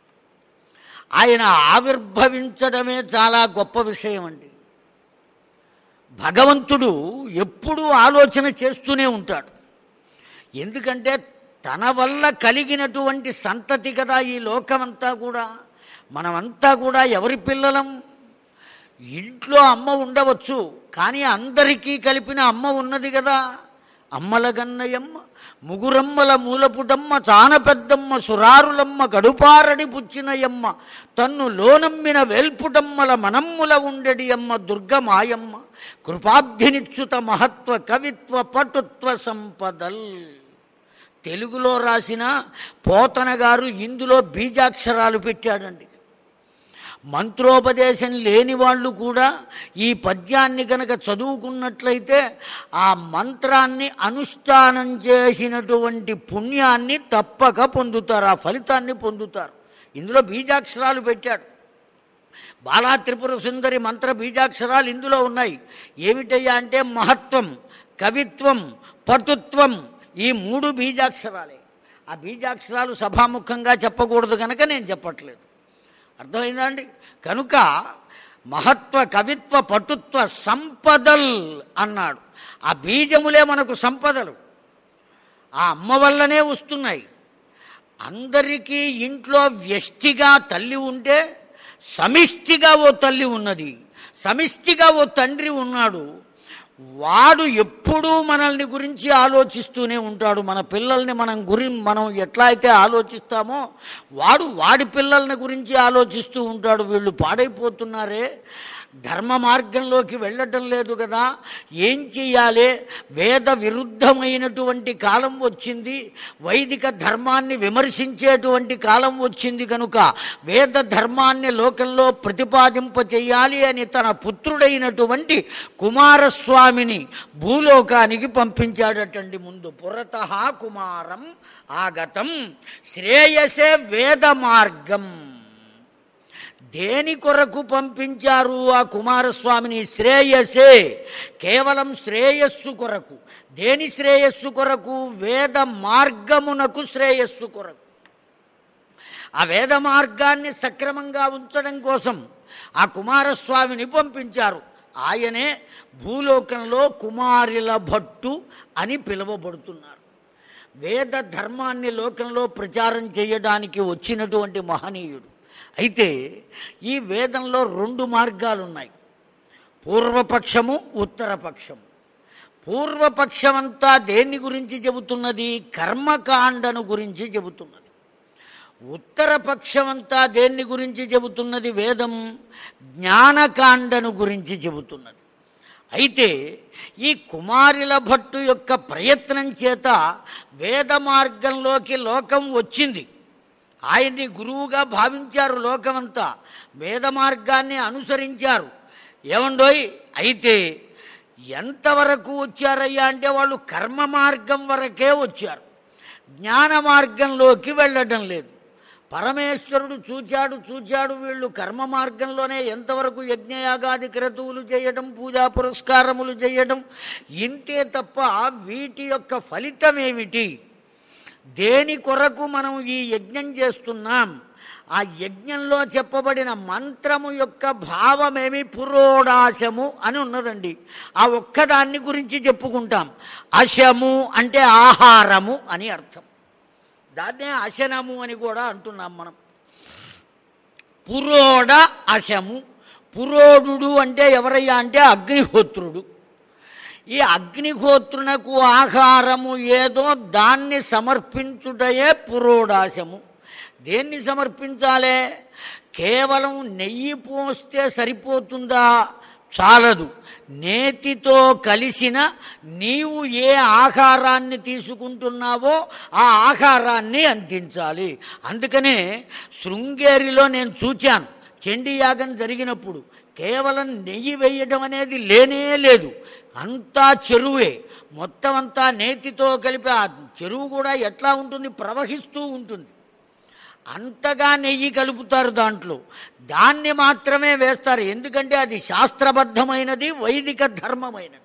ఆయన ఆవిర్భవించడమే చాలా గొప్ప విషయం అండి భగవంతుడు ఎప్పుడూ ఆలోచన చేస్తూనే ఉంటాడు ఎందుకంటే తన వల్ల కలిగినటువంటి సంతతి కదా ఈ లోకమంతా కూడా మనమంతా కూడా ఎవరి పిల్లలం ఇంట్లో అమ్మ ఉండవచ్చు కానీ అందరికీ కలిపిన అమ్మ ఉన్నది కదా అమ్మల గన్నయమ్మ ముగురమ్మల మూలపుటమ్మ చాన పెద్దమ్మ సురారులమ్మ గడుపారడి పుచ్చినయమ్మ తన్ను లోనమ్మిన వేల్పుటమ్మల మనమ్ముల ఉండడి అమ్మ దుర్గమాయమ్మ కృపాబ్ధినిచ్యుత మహత్వ కవిత్వ పటుత్వ సంపదల్ తెలుగులో రాసిన పోతన గారు ఇందులో బీజాక్షరాలు పెట్టాడండి మంత్రోపదేశం లేని వాళ్ళు కూడా ఈ పద్యాన్ని కనుక చదువుకున్నట్లయితే ఆ మంత్రాన్ని అనుష్ఠానం చేసినటువంటి పుణ్యాన్ని తప్పక పొందుతారు ఆ ఫలితాన్ని పొందుతారు ఇందులో బీజాక్షరాలు పెట్టాడు బాలా త్రిపుర సుందరి మంత్ర బీజాక్షరాలు ఇందులో ఉన్నాయి ఏమిటయ్యా అంటే మహత్వం కవిత్వం పటుత్వం ఈ మూడు బీజాక్షరాలే ఆ బీజాక్షరాలు సభాముఖంగా చెప్పకూడదు కనుక నేను చెప్పట్లేదు అర్థమైందా అండి కనుక మహత్వ కవిత్వ పటుత్వ సంపదల్ అన్నాడు ఆ బీజములే మనకు సంపదలు ఆ అమ్మ వల్లనే వస్తున్నాయి అందరికీ ఇంట్లో వ్యష్టిగా తల్లి ఉంటే సమిష్టిగా ఓ తల్లి ఉన్నది సమిష్టిగా ఓ తండ్రి ఉన్నాడు వాడు ఎప్పుడూ మనల్ని గురించి ఆలోచిస్తూనే ఉంటాడు మన పిల్లల్ని మనం గురి మనం ఎట్లా అయితే ఆలోచిస్తామో వాడు వాడి పిల్లల్ని గురించి ఆలోచిస్తూ ఉంటాడు వీళ్ళు పాడైపోతున్నారే ధర్మ మార్గంలోకి వెళ్ళటం లేదు కదా ఏం చెయ్యాలి వేద విరుద్ధమైనటువంటి కాలం వచ్చింది వైదిక ధర్మాన్ని విమర్శించేటువంటి కాలం వచ్చింది కనుక వేద ధర్మాన్ని లోకంలో ప్రతిపాదింప చెయ్యాలి అని తన పుత్రుడైనటువంటి కుమారస్వామిని భూలోకానికి పంపించాడటండి ముందు పురత కుమారం ఆగతం శ్రేయసే వేద మార్గం దేని కొరకు పంపించారు ఆ కుమారస్వామిని శ్రేయసే కేవలం శ్రేయస్సు కొరకు దేని శ్రేయస్సు కొరకు వేద మార్గమునకు శ్రేయస్సు కొరకు ఆ వేద మార్గాన్ని సక్రమంగా ఉంచడం కోసం ఆ కుమారస్వామిని పంపించారు ఆయనే భూలోకంలో కుమారిల భట్టు అని పిలువబడుతున్నారు వేద ధర్మాన్ని లోకంలో ప్రచారం చేయడానికి వచ్చినటువంటి మహనీయుడు అయితే ఈ వేదంలో రెండు మార్గాలు ఉన్నాయి పూర్వపక్షము ఉత్తరపక్షము పూర్వపక్షమంతా దేన్ని గురించి చెబుతున్నది కర్మకాండను గురించి చెబుతున్నది ఉత్తరపక్షమంతా దేన్ని గురించి చెబుతున్నది వేదం జ్ఞానకాండను గురించి చెబుతున్నది అయితే ఈ కుమారుల భట్టు యొక్క ప్రయత్నం చేత వేద మార్గంలోకి లోకం వచ్చింది ఆయన్ని గురువుగా భావించారు లోకమంతా వేద మార్గాన్ని అనుసరించారు ఏమండోయ్ అయితే ఎంతవరకు వచ్చారయ్యా అంటే వాళ్ళు కర్మ మార్గం వరకే వచ్చారు జ్ఞాన మార్గంలోకి వెళ్ళడం లేదు పరమేశ్వరుడు చూచాడు చూచాడు వీళ్ళు కర్మ మార్గంలోనే ఎంతవరకు యజ్ఞయాగాది క్రతువులు చేయడం పూజా పురస్కారములు చేయడం ఇంతే తప్ప వీటి యొక్క ఫలితం ఏమిటి దేని కొరకు మనం ఈ యజ్ఞం చేస్తున్నాం ఆ యజ్ఞంలో చెప్పబడిన మంత్రము యొక్క భావమేమి పురోడాశము అని ఉన్నదండి ఆ ఒక్కదాన్ని గురించి చెప్పుకుంటాం అశము అంటే ఆహారము అని అర్థం దాన్నే అశనము అని కూడా అంటున్నాం మనం పురోడ అశము పురోడు అంటే ఎవరయ్యా అంటే అగ్నిహోత్రుడు ఈ అగ్నిహోత్రునకు ఆహారము ఏదో దాన్ని సమర్పించుటయే పురోడాశము దేన్ని సమర్పించాలే కేవలం నెయ్యి పోస్తే సరిపోతుందా చాలదు నేతితో కలిసిన నీవు ఏ ఆహారాన్ని తీసుకుంటున్నావో ఆ ఆహారాన్ని అందించాలి అందుకనే శృంగేరిలో నేను చూచాను చండీ యాగం జరిగినప్పుడు కేవలం నెయ్యి వేయడం అనేది లేనే లేదు అంతా చెరువే మొత్తం అంతా నేతితో కలిపి ఆ చెరువు కూడా ఎట్లా ఉంటుంది ప్రవహిస్తూ ఉంటుంది అంతగా నెయ్యి కలుపుతారు దాంట్లో దాన్ని మాత్రమే వేస్తారు ఎందుకంటే అది శాస్త్రబద్ధమైనది వైదిక ధర్మమైనది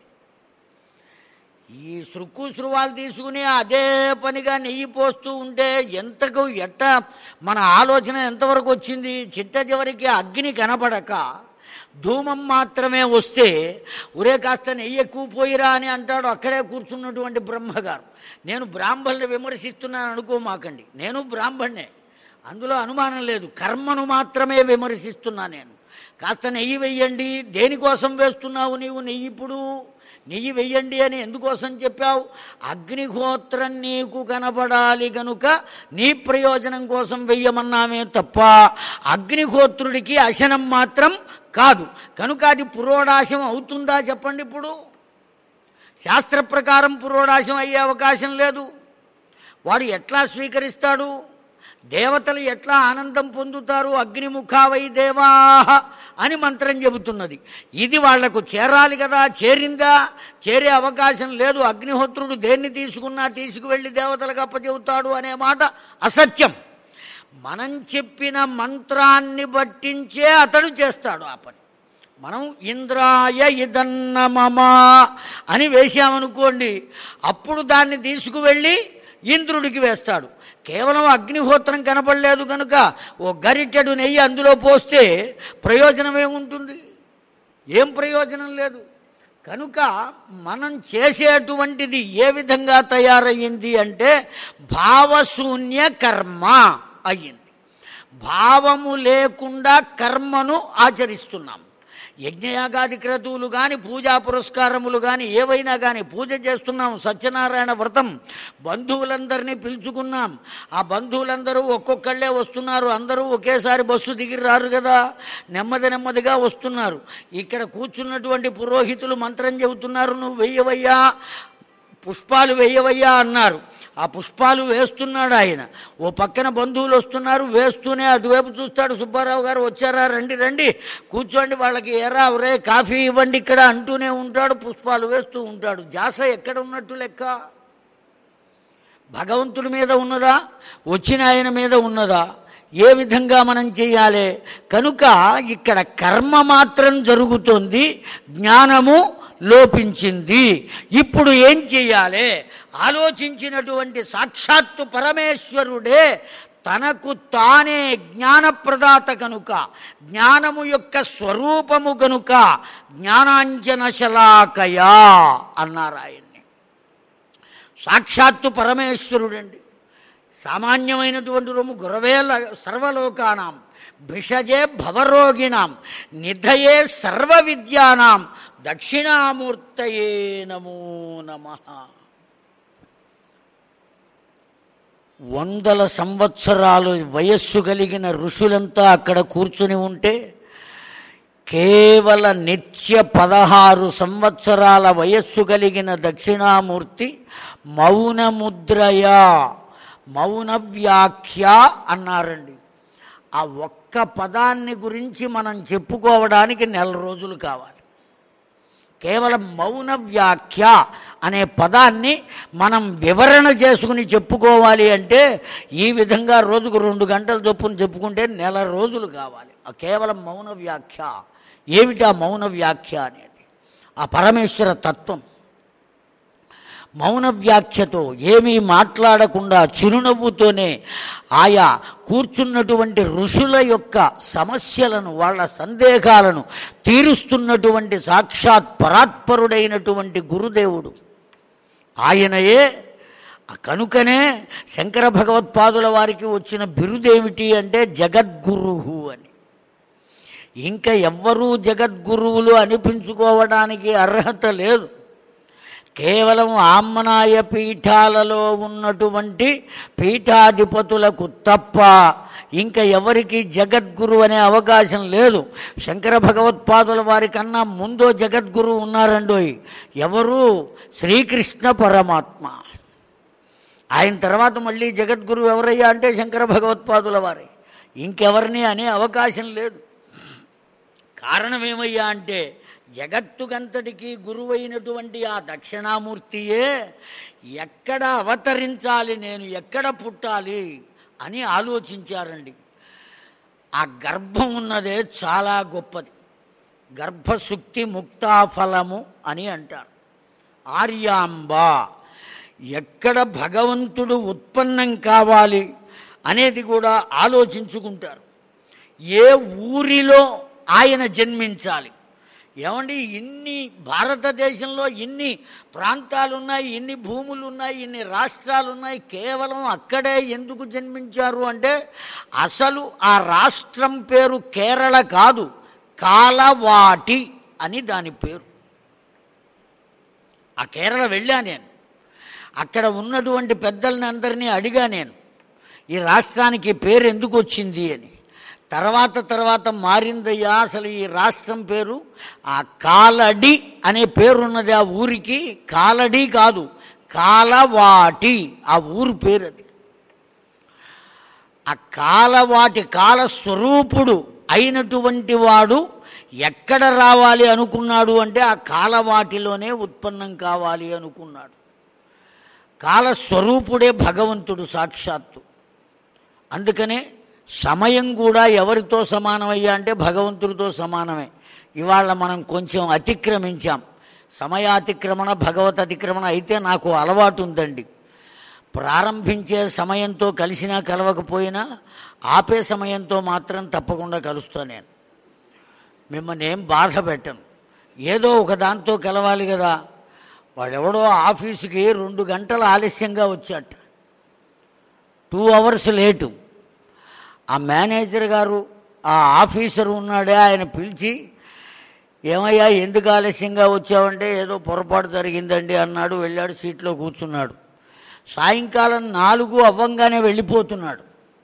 ఈ సృక్కు సృవాలు తీసుకుని అదే పనిగా నెయ్యి పోస్తూ ఉంటే ఎంతకు ఎట్ట మన ఆలోచన ఎంతవరకు వచ్చింది చిట్ట చివరికి అగ్ని కనపడక ధూమం మాత్రమే వస్తే ఒరే కాస్త నెయ్యి ఎక్కువ పోయిరా అని అంటాడు అక్కడే కూర్చున్నటువంటి బ్రహ్మగారు నేను బ్రాహ్మణుని విమర్శిస్తున్నాను అనుకోమాకండి నేను బ్రాహ్మణ్ణే అందులో అనుమానం లేదు కర్మను మాత్రమే విమర్శిస్తున్నా నేను కాస్త నెయ్యి వెయ్యండి దేనికోసం వేస్తున్నావు నీవు నెయ్యి ఇప్పుడు నెయ్యి వెయ్యండి అని ఎందుకోసం చెప్పావు అగ్నిహోత్రం నీకు కనబడాలి గనుక నీ ప్రయోజనం కోసం వెయ్యమన్నామే తప్ప అగ్నిహోత్రుడికి అశనం మాత్రం కాదు కనుక అది పురోడాశం అవుతుందా చెప్పండి ఇప్పుడు శాస్త్ర ప్రకారం పురోడాశం అయ్యే అవకాశం లేదు వాడు ఎట్లా స్వీకరిస్తాడు దేవతలు ఎట్లా ఆనందం పొందుతారు అగ్నిముఖావై దేవాహ అని మంత్రం చెబుతున్నది ఇది వాళ్లకు చేరాలి కదా చేరిందా చేరే అవకాశం లేదు అగ్నిహోత్రుడు దేన్ని తీసుకున్నా తీసుకువెళ్ళి దేవతలకు అప్పచెబుతాడు అనే మాట అసత్యం మనం చెప్పిన మంత్రాన్ని బట్టించే అతడు చేస్తాడు ఆ పని మనం ఇంద్రాయ ఇదన్న మమ అని వేశామనుకోండి అప్పుడు దాన్ని తీసుకువెళ్ళి ఇంద్రుడికి వేస్తాడు కేవలం అగ్నిహోత్రం కనపడలేదు కనుక ఓ గరిటెడు నెయ్యి అందులో పోస్తే ప్రయోజనం ఏముంటుంది ఏం ప్రయోజనం లేదు కనుక మనం చేసేటువంటిది ఏ విధంగా తయారయ్యింది అంటే భావశూన్య కర్మ అయ్యింది భావము లేకుండా కర్మను ఆచరిస్తున్నాం యజ్ఞయాగాది క్రతువులు కానీ పూజా పురస్కారములు కానీ ఏవైనా కానీ పూజ చేస్తున్నాం సత్యనారాయణ వ్రతం బంధువులందరినీ పిలుచుకున్నాం ఆ బంధువులందరూ ఒక్కొక్కళ్ళే వస్తున్నారు అందరూ ఒకేసారి బస్సు దిగి రారు కదా నెమ్మది నెమ్మదిగా వస్తున్నారు ఇక్కడ కూర్చున్నటువంటి పురోహితులు మంత్రం చెబుతున్నారు నువ్వు వెయ్యవయ్యా పుష్పాలు వేయవయ్యా అన్నారు ఆ పుష్పాలు వేస్తున్నాడు ఆయన ఓ పక్కన బంధువులు వస్తున్నారు వేస్తూనే అటువైపు చూస్తాడు సుబ్బారావు గారు వచ్చారా రండి రండి కూర్చోండి వాళ్ళకి ఎరా రే కాఫీ ఇవ్వండి ఇక్కడ అంటూనే ఉంటాడు పుష్పాలు వేస్తూ ఉంటాడు జాస ఎక్కడ ఉన్నట్టు లెక్క భగవంతుడి మీద ఉన్నదా వచ్చిన ఆయన మీద ఉన్నదా ఏ విధంగా మనం చేయాలి కనుక ఇక్కడ కర్మ మాత్రం జరుగుతుంది జ్ఞానము లోపించింది ఇప్పుడు ఏం చెయ్యాలి ఆలోచించినటువంటి సాక్షాత్తు పరమేశ్వరుడే తనకు తానే జ్ఞానప్రదాత కనుక జ్ఞానము యొక్క స్వరూపము కనుక జ్ఞానాంజన శలాకయా అన్నారు ఆయన్ని సాక్షాత్తు పరమేశ్వరుడండి సామాన్యమైనటువంటి రొమ్ము గురవేల సర్వలోకానాం భిషజే భవరోగిణాం నిధయే సర్వ విద్యానాం దక్షిణామూర్తయే నమో నమ వందల సంవత్సరాలు వయస్సు కలిగిన ఋషులంతా అక్కడ కూర్చుని ఉంటే కేవల నిత్య పదహారు సంవత్సరాల వయస్సు కలిగిన దక్షిణామూర్తి మౌనముద్రయా మౌన వ్యాఖ్య అన్నారండి ఆ ఒక్క పదాన్ని గురించి మనం చెప్పుకోవడానికి నెల రోజులు కావాలి కేవలం మౌన వ్యాఖ్య అనే పదాన్ని మనం వివరణ చేసుకుని చెప్పుకోవాలి అంటే ఈ విధంగా రోజుకు రెండు గంటల చొప్పున చెప్పుకుంటే నెల రోజులు కావాలి ఆ కేవలం మౌన వ్యాఖ్య ఏమిటి ఆ మౌన వ్యాఖ్య అనేది ఆ పరమేశ్వర తత్వం మౌన వ్యాఖ్యతో ఏమీ మాట్లాడకుండా చిరునవ్వుతోనే ఆయా కూర్చున్నటువంటి ఋషుల యొక్క సమస్యలను వాళ్ళ సందేహాలను తీరుస్తున్నటువంటి సాక్షాత్ పరాత్పరుడైనటువంటి గురుదేవుడు ఆయనయే కనుకనే శంకర భగవత్పాదుల వారికి వచ్చిన బిరుదేమిటి అంటే జగద్గురువు అని ఇంకా ఎవ్వరూ జగద్గురువులు అనిపించుకోవడానికి అర్హత లేదు కేవలం ఆమ్నాయ పీఠాలలో ఉన్నటువంటి పీఠాధిపతులకు తప్ప ఇంకా ఎవరికి జగద్గురు అనే అవకాశం లేదు శంకర భగవత్పాదుల వారి కన్నా ముందో జగద్గురు ఉన్నారండోయ్ ఎవరు శ్రీకృష్ణ పరమాత్మ ఆయన తర్వాత మళ్ళీ జగద్గురు ఎవరయ్యా అంటే శంకర భగవత్పాదుల వారే ఇంకెవరిని అనే అవకాశం లేదు కారణం ఏమయ్యా అంటే జగత్తుకంతటికి గురువైనటువంటి ఆ దక్షిణామూర్తియే ఎక్కడ అవతరించాలి నేను ఎక్కడ పుట్టాలి అని ఆలోచించారండి ఆ గర్భం ఉన్నదే చాలా గొప్పది గర్భశుక్తి ముక్తాఫలము అని అంటారు ఆర్యాంబ ఎక్కడ భగవంతుడు ఉత్పన్నం కావాలి అనేది కూడా ఆలోచించుకుంటారు ఏ ఊరిలో ఆయన జన్మించాలి ఏమండి ఇన్ని భారతదేశంలో ఇన్ని ప్రాంతాలు ఉన్నాయి ఇన్ని భూములు ఉన్నాయి ఇన్ని రాష్ట్రాలు ఉన్నాయి కేవలం అక్కడే ఎందుకు జన్మించారు అంటే అసలు ఆ రాష్ట్రం పేరు కేరళ కాదు కాలవాటి అని దాని పేరు ఆ కేరళ వెళ్ళా నేను అక్కడ ఉన్నటువంటి పెద్దల్ని అందరినీ అడిగా నేను ఈ రాష్ట్రానికి పేరు ఎందుకు వచ్చింది అని తర్వాత తర్వాత మారిందయ్యా అసలు ఈ రాష్ట్రం పేరు ఆ కాలడి అనే పేరు ఉన్నది ఆ ఊరికి కాలడి కాదు కాలవాటి ఆ ఊరు పేరు అది ఆ కాలవాటి కాల స్వరూపుడు అయినటువంటి వాడు ఎక్కడ రావాలి అనుకున్నాడు అంటే ఆ కాలవాటిలోనే ఉత్పన్నం కావాలి అనుకున్నాడు కాలస్వరూపుడే భగవంతుడు సాక్షాత్తు అందుకనే సమయం కూడా ఎవరితో సమానమయ్యా అంటే భగవంతుడితో సమానమే ఇవాళ మనం కొంచెం అతిక్రమించాం సమయాతిక్రమణ భగవత్ అతిక్రమణ అయితే నాకు అలవాటు ఉందండి ప్రారంభించే సమయంతో కలిసినా కలవకపోయినా ఆపే సమయంతో మాత్రం తప్పకుండా కలుస్తా నేను మిమ్మల్ని ఏం బాధ పెట్టను ఏదో ఒక దాంతో కలవాలి కదా వాడెవడో ఆఫీసుకి రెండు గంటలు ఆలస్యంగా వచ్చాట టూ అవర్స్ లేటు ఆ మేనేజర్ గారు ఆ ఆఫీసర్ ఉన్నాడే ఆయన పిలిచి ఏమయ్యా ఎందుకు ఆలస్యంగా వచ్చావంటే ఏదో పొరపాటు జరిగిందండి అన్నాడు వెళ్ళాడు సీట్లో కూర్చున్నాడు సాయంకాలం నాలుగు అవ్వంగానే వెళ్ళిపోతున్నాడు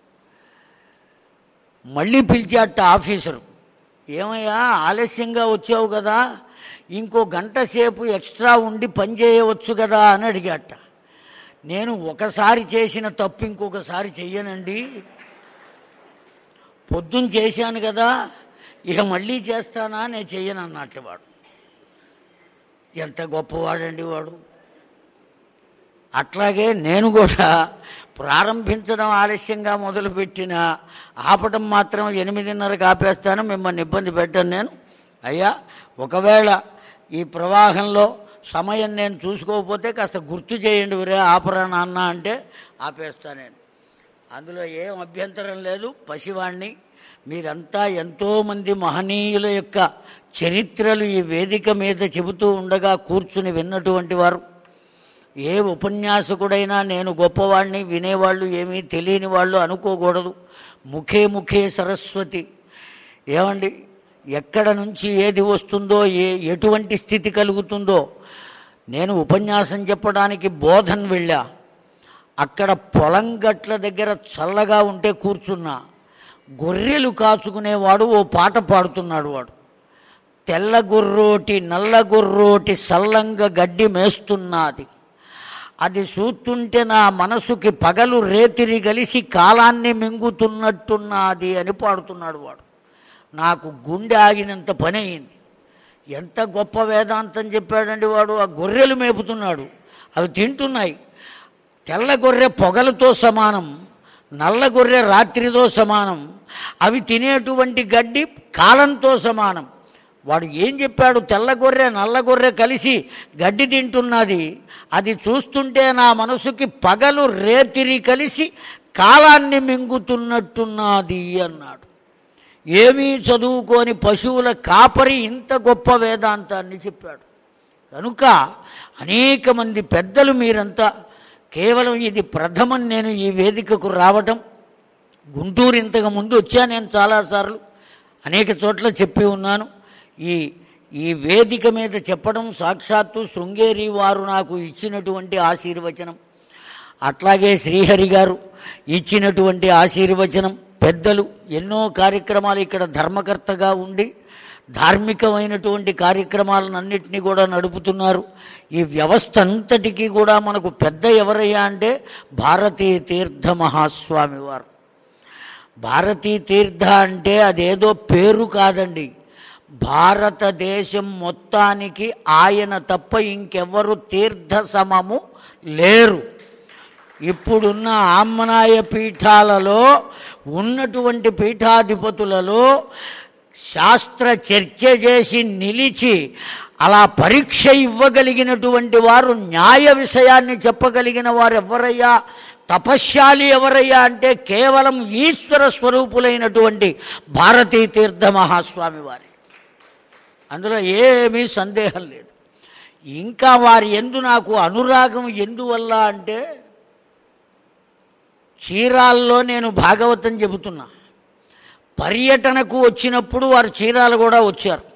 మళ్ళీ పిలిచాట ఆఫీసరు ఏమయ్యా ఆలస్యంగా వచ్చావు కదా ఇంకో గంట సేపు ఎక్స్ట్రా ఉండి పని చేయవచ్చు కదా అని అడిగాట నేను ఒకసారి చేసిన తప్పు ఇంకొకసారి చెయ్యనండి పొద్దున్న చేశాను కదా ఇక మళ్ళీ చేస్తానా నేను చెయ్యను అన్నట్టు వాడు ఎంత గొప్పవాడండి వాడు అట్లాగే నేను కూడా ప్రారంభించడం ఆలస్యంగా మొదలుపెట్టిన ఆపటం మాత్రం ఎనిమిదిన్నరకు ఆపేస్తాను మిమ్మల్ని ఇబ్బంది పెట్టను నేను అయ్యా ఒకవేళ ఈ ప్రవాహంలో సమయం నేను చూసుకోకపోతే కాస్త గుర్తు చేయండి వీరే ఆపరా నాన్న అంటే ఆపేస్తాను నేను అందులో ఏం అభ్యంతరం లేదు పసివాణ్ణి మీరంతా ఎంతోమంది మహనీయుల యొక్క చరిత్రలు ఈ వేదిక మీద చెబుతూ ఉండగా కూర్చుని విన్నటువంటి వారు ఏ ఉపన్యాసకుడైనా నేను గొప్పవాడిని వినేవాళ్ళు ఏమీ తెలియని వాళ్ళు అనుకోకూడదు ముఖే ముఖే సరస్వతి ఏమండి ఎక్కడ నుంచి ఏది వస్తుందో ఏ ఎటువంటి స్థితి కలుగుతుందో నేను ఉపన్యాసం చెప్పడానికి బోధన్ వెళ్ళా అక్కడ పొలం గట్ల దగ్గర చల్లగా ఉంటే కూర్చున్నా గొర్రెలు కాచుకునేవాడు ఓ పాట పాడుతున్నాడు వాడు తెల్ల గొర్రోటి నల్ల గొర్రోటి సల్లంగా గడ్డి మేస్తున్నది అది చూస్తుంటే నా మనసుకి పగలు రేతిరి కలిసి కాలాన్ని మింగుతున్నట్టున్నది అని పాడుతున్నాడు వాడు నాకు గుండె ఆగినంత పని అయింది ఎంత గొప్ప వేదాంతం చెప్పాడండి వాడు ఆ గొర్రెలు మేపుతున్నాడు అవి తింటున్నాయి తెల్ల గొర్రె పొగలతో సమానం నల్ల గొర్రె రాత్రితో సమానం అవి తినేటువంటి గడ్డి కాలంతో సమానం వాడు ఏం చెప్పాడు తెల్ల గొర్రె నల్ల గొర్రె కలిసి గడ్డి తింటున్నది అది చూస్తుంటే నా మనసుకి పగలు రేతిరి కలిసి కాలాన్ని మింగుతున్నట్టున్నది అన్నాడు ఏమీ చదువుకోని పశువుల కాపరి ఇంత గొప్ప వేదాంతాన్ని చెప్పాడు కనుక అనేక మంది పెద్దలు మీరంతా కేవలం ఇది ప్రథమం నేను ఈ వేదికకు రావటం గుంటూరు ఇంతకు ముందు వచ్చా నేను చాలాసార్లు అనేక చోట్ల చెప్పి ఉన్నాను ఈ ఈ వేదిక మీద చెప్పడం సాక్షాత్తు శృంగేరి వారు నాకు ఇచ్చినటువంటి ఆశీర్వచనం అట్లాగే శ్రీహరి గారు ఇచ్చినటువంటి ఆశీర్వచనం పెద్దలు ఎన్నో కార్యక్రమాలు ఇక్కడ ధర్మకర్తగా ఉండి ధార్మికమైనటువంటి కార్యక్రమాలన్నింటినీ కూడా నడుపుతున్నారు ఈ వ్యవస్థ అంతటికీ కూడా మనకు పెద్ద ఎవరయ్యా అంటే భారతీయ తీర్థ మహాస్వామి వారు భారతీ తీర్థ అంటే అదేదో పేరు కాదండి భారతదేశం మొత్తానికి ఆయన తప్ప ఇంకెవ్వరు తీర్థ సమము లేరు ఇప్పుడున్న ఆమ్నాయ పీఠాలలో ఉన్నటువంటి పీఠాధిపతులలో శాస్త్ర చర్చ చేసి నిలిచి అలా పరీక్ష ఇవ్వగలిగినటువంటి వారు న్యాయ విషయాన్ని చెప్పగలిగిన వారు ఎవరయ్యా తపశ్శాలి ఎవరయ్యా అంటే కేవలం ఈశ్వర స్వరూపులైనటువంటి భారతీ తీర్థ మహాస్వామి వారి అందులో ఏమీ సందేహం లేదు ఇంకా వారి ఎందు నాకు అనురాగం ఎందువల్ల అంటే చీరాల్లో నేను భాగవతం చెబుతున్నా పర్యటనకు వచ్చినప్పుడు వారు చీరాలు కూడా వచ్చారు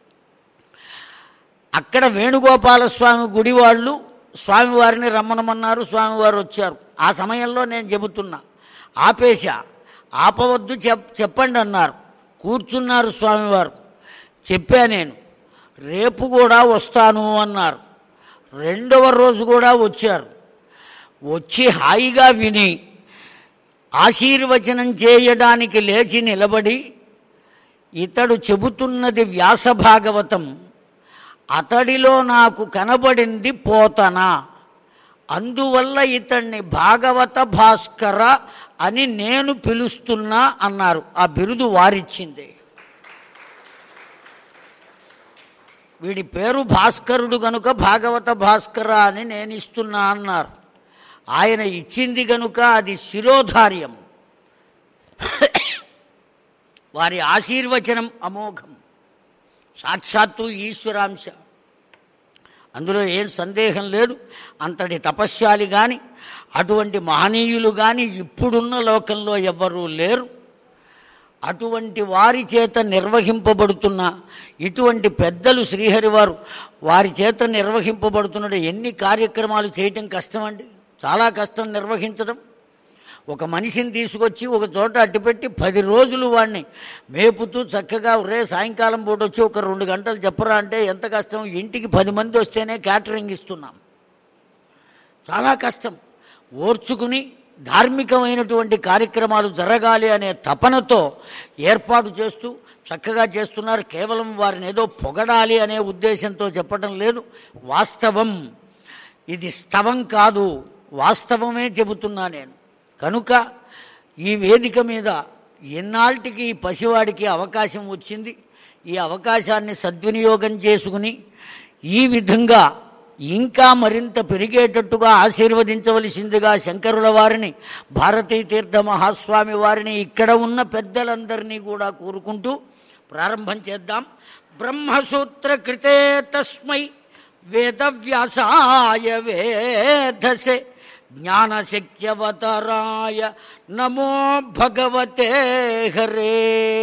అక్కడ వేణుగోపాలస్వామి గుడి వాళ్ళు స్వామివారిని రమ్మనమన్నారు స్వామివారు వచ్చారు ఆ సమయంలో నేను చెబుతున్నా ఆపేశా ఆపవద్దు చెప్ చెప్పండి అన్నారు కూర్చున్నారు స్వామివారు చెప్పా నేను రేపు కూడా వస్తాను అన్నారు రెండవ రోజు కూడా వచ్చారు వచ్చి హాయిగా విని ఆశీర్వచనం చేయడానికి లేచి నిలబడి ఇతడు చెబుతున్నది వ్యాస భాగవతం అతడిలో నాకు కనబడింది పోతన అందువల్ల ఇతన్ని భాగవత భాస్కర అని నేను పిలుస్తున్నా అన్నారు ఆ బిరుదు వారిచ్చింది వీడి పేరు భాస్కరుడు గనుక భాగవత భాస్కర అని నేను ఇస్తున్నా అన్నారు ఆయన ఇచ్చింది గనుక అది శిరోధార్యం వారి ఆశీర్వచనం అమోఘం సాక్షాత్తు ఈశ్వరాంశ అందులో ఏం సందేహం లేదు అంతటి తపశ్శాలి కానీ అటువంటి మహనీయులు కానీ ఇప్పుడున్న లోకంలో ఎవ్వరూ లేరు అటువంటి వారి చేత నిర్వహింపబడుతున్న ఇటువంటి పెద్దలు శ్రీహరి వారు వారి చేత నిర్వహింపబడుతున్న ఎన్ని కార్యక్రమాలు చేయటం కష్టం అండి చాలా కష్టం నిర్వహించడం ఒక మనిషిని తీసుకొచ్చి ఒక చోట అట్టిపెట్టి పది రోజులు వాడిని మేపుతూ చక్కగా రే సాయంకాలం పూట వచ్చి ఒక రెండు గంటలు చెప్పరా అంటే ఎంత కష్టం ఇంటికి పది మంది వస్తేనే క్యాటరింగ్ ఇస్తున్నాం చాలా కష్టం ఓర్చుకుని ధార్మికమైనటువంటి కార్యక్రమాలు జరగాలి అనే తపనతో ఏర్పాటు చేస్తూ చక్కగా చేస్తున్నారు కేవలం వారిని ఏదో పొగడాలి అనే ఉద్దేశంతో చెప్పడం లేదు వాస్తవం ఇది స్తవం కాదు వాస్తవమే చెబుతున్నా నేను కనుక ఈ వేదిక మీద ఎన్నాళ్ళకి ఈ పసివాడికి అవకాశం వచ్చింది ఈ అవకాశాన్ని సద్వినియోగం చేసుకుని ఈ విధంగా ఇంకా మరింత పెరిగేటట్టుగా ఆశీర్వదించవలసిందిగా శంకరుల వారిని భారతీ తీర్థ మహాస్వామి వారిని ఇక్కడ ఉన్న పెద్దలందరినీ కూడా కోరుకుంటూ ప్రారంభం చేద్దాం బ్రహ్మసూత్ర కృతే తస్మై వేదవ్యాసాయ వేధసే జ్ఞానశక్త్యవతరాయ నమో భగవతే హరే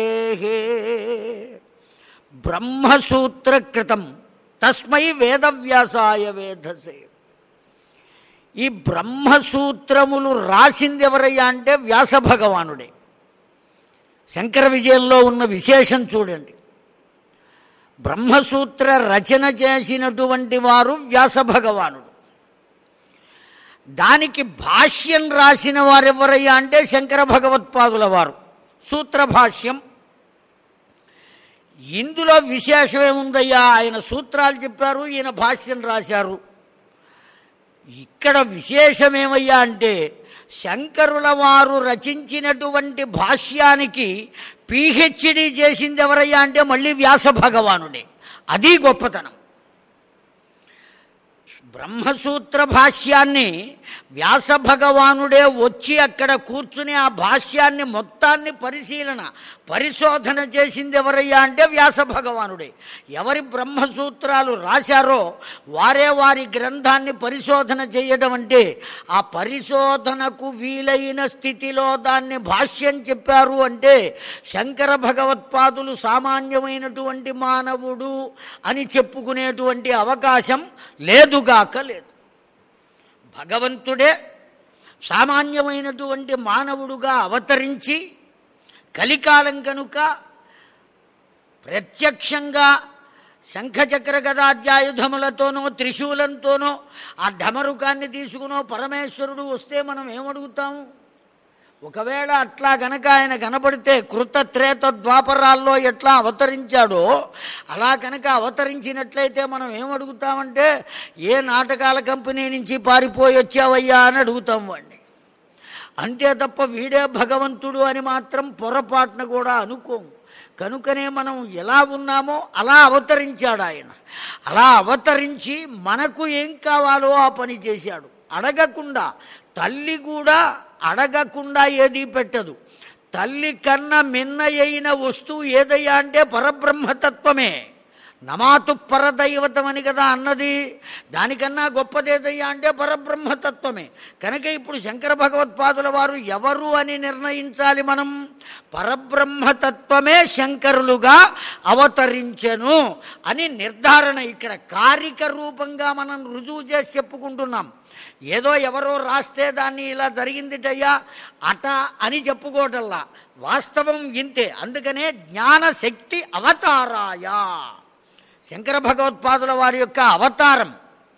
బ్రహ్మసూత్రకృతం తస్మై వేదవ్యాసాయ వేధసే ఈ బ్రహ్మసూత్రములు రాసింది ఎవరయ్యా అంటే వ్యాస భగవానుడే శంకర విజయంలో ఉన్న విశేషం చూడండి బ్రహ్మసూత్ర రచన చేసినటువంటి వారు వ్యాస భగవానుడు దానికి భాష్యం రాసిన వారెవరయ్యా అంటే శంకర భగవత్పాదుల వారు సూత్ర భాష్యం ఇందులో విశేషం ఏముందయ్యా ఆయన సూత్రాలు చెప్పారు ఈయన భాష్యం రాశారు ఇక్కడ విశేషమేమయ్యా అంటే శంకరుల వారు రచించినటువంటి భాష్యానికి పిహెచ్డి చేసింది ఎవరయ్యా అంటే మళ్ళీ వ్యాస భగవానుడే అది గొప్పతనం బ్రహ్మసూత్ర భాష్యాన్ని వ్యాస భగవానుడే వచ్చి అక్కడ కూర్చుని ఆ భాష్యాన్ని మొత్తాన్ని పరిశీలన పరిశోధన చేసింది ఎవరయ్యా అంటే వ్యాస భగవానుడే ఎవరి బ్రహ్మసూత్రాలు రాశారో వారే వారి గ్రంథాన్ని పరిశోధన చేయడం అంటే ఆ పరిశోధనకు వీలైన స్థితిలో దాన్ని భాష్యం చెప్పారు అంటే శంకర భగవత్పాదులు సామాన్యమైనటువంటి మానవుడు అని చెప్పుకునేటువంటి అవకాశం లేదుగాక లేదు భగవంతుడే సామాన్యమైనటువంటి మానవుడుగా అవతరించి కలికాలం కనుక ప్రత్యక్షంగా శంఖచక్ర గదాధ్యాయుధములతోనో త్రిశూలంతోనో ఆ ఢమరుకాన్ని తీసుకునో పరమేశ్వరుడు వస్తే మనం ఏమడుగుతాము ఒకవేళ అట్లా గనక ఆయన కనపడితే కృత త్రేత ద్వాపరాల్లో ఎట్లా అవతరించాడో అలా కనుక అవతరించినట్లయితే మనం ఏమడుగుతామంటే ఏ నాటకాల కంపెనీ నుంచి పారిపోయి వచ్చావయ్యా అని అడుగుతాం వాడిని అంతే తప్ప వీడే భగవంతుడు అని మాత్రం పొరపాటున కూడా అనుకోము కనుకనే మనం ఎలా ఉన్నామో అలా అవతరించాడు ఆయన అలా అవతరించి మనకు ఏం కావాలో ఆ పని చేశాడు అడగకుండా తల్లి కూడా అడగకుండా ఏదీ పెట్టదు తల్లి కన్నా మిన్న అయిన వస్తువు ఏదయ్యా అంటే పరబ్రహ్మతత్వమే నమాతు పరదైవతం అని కదా అన్నది దానికన్నా గొప్పదేదయ్యా అంటే పరబ్రహ్మతత్వమే కనుక ఇప్పుడు శంకర భగవత్పాదుల వారు ఎవరు అని నిర్ణయించాలి మనం పరబ్రహ్మతత్వమే శంకరులుగా అవతరించెను అని నిర్ధారణ ఇక్కడ కారిక రూపంగా మనం రుజువు చేసి చెప్పుకుంటున్నాం ఏదో ఎవరో రాస్తే దాన్ని ఇలా జరిగిందిటయ్యా అట అని చెప్పుకోవటల్లా వాస్తవం ఇంతే అందుకనే జ్ఞానశక్తి అవతారాయ శంకర భగవత్పాదుల వారి యొక్క అవతారం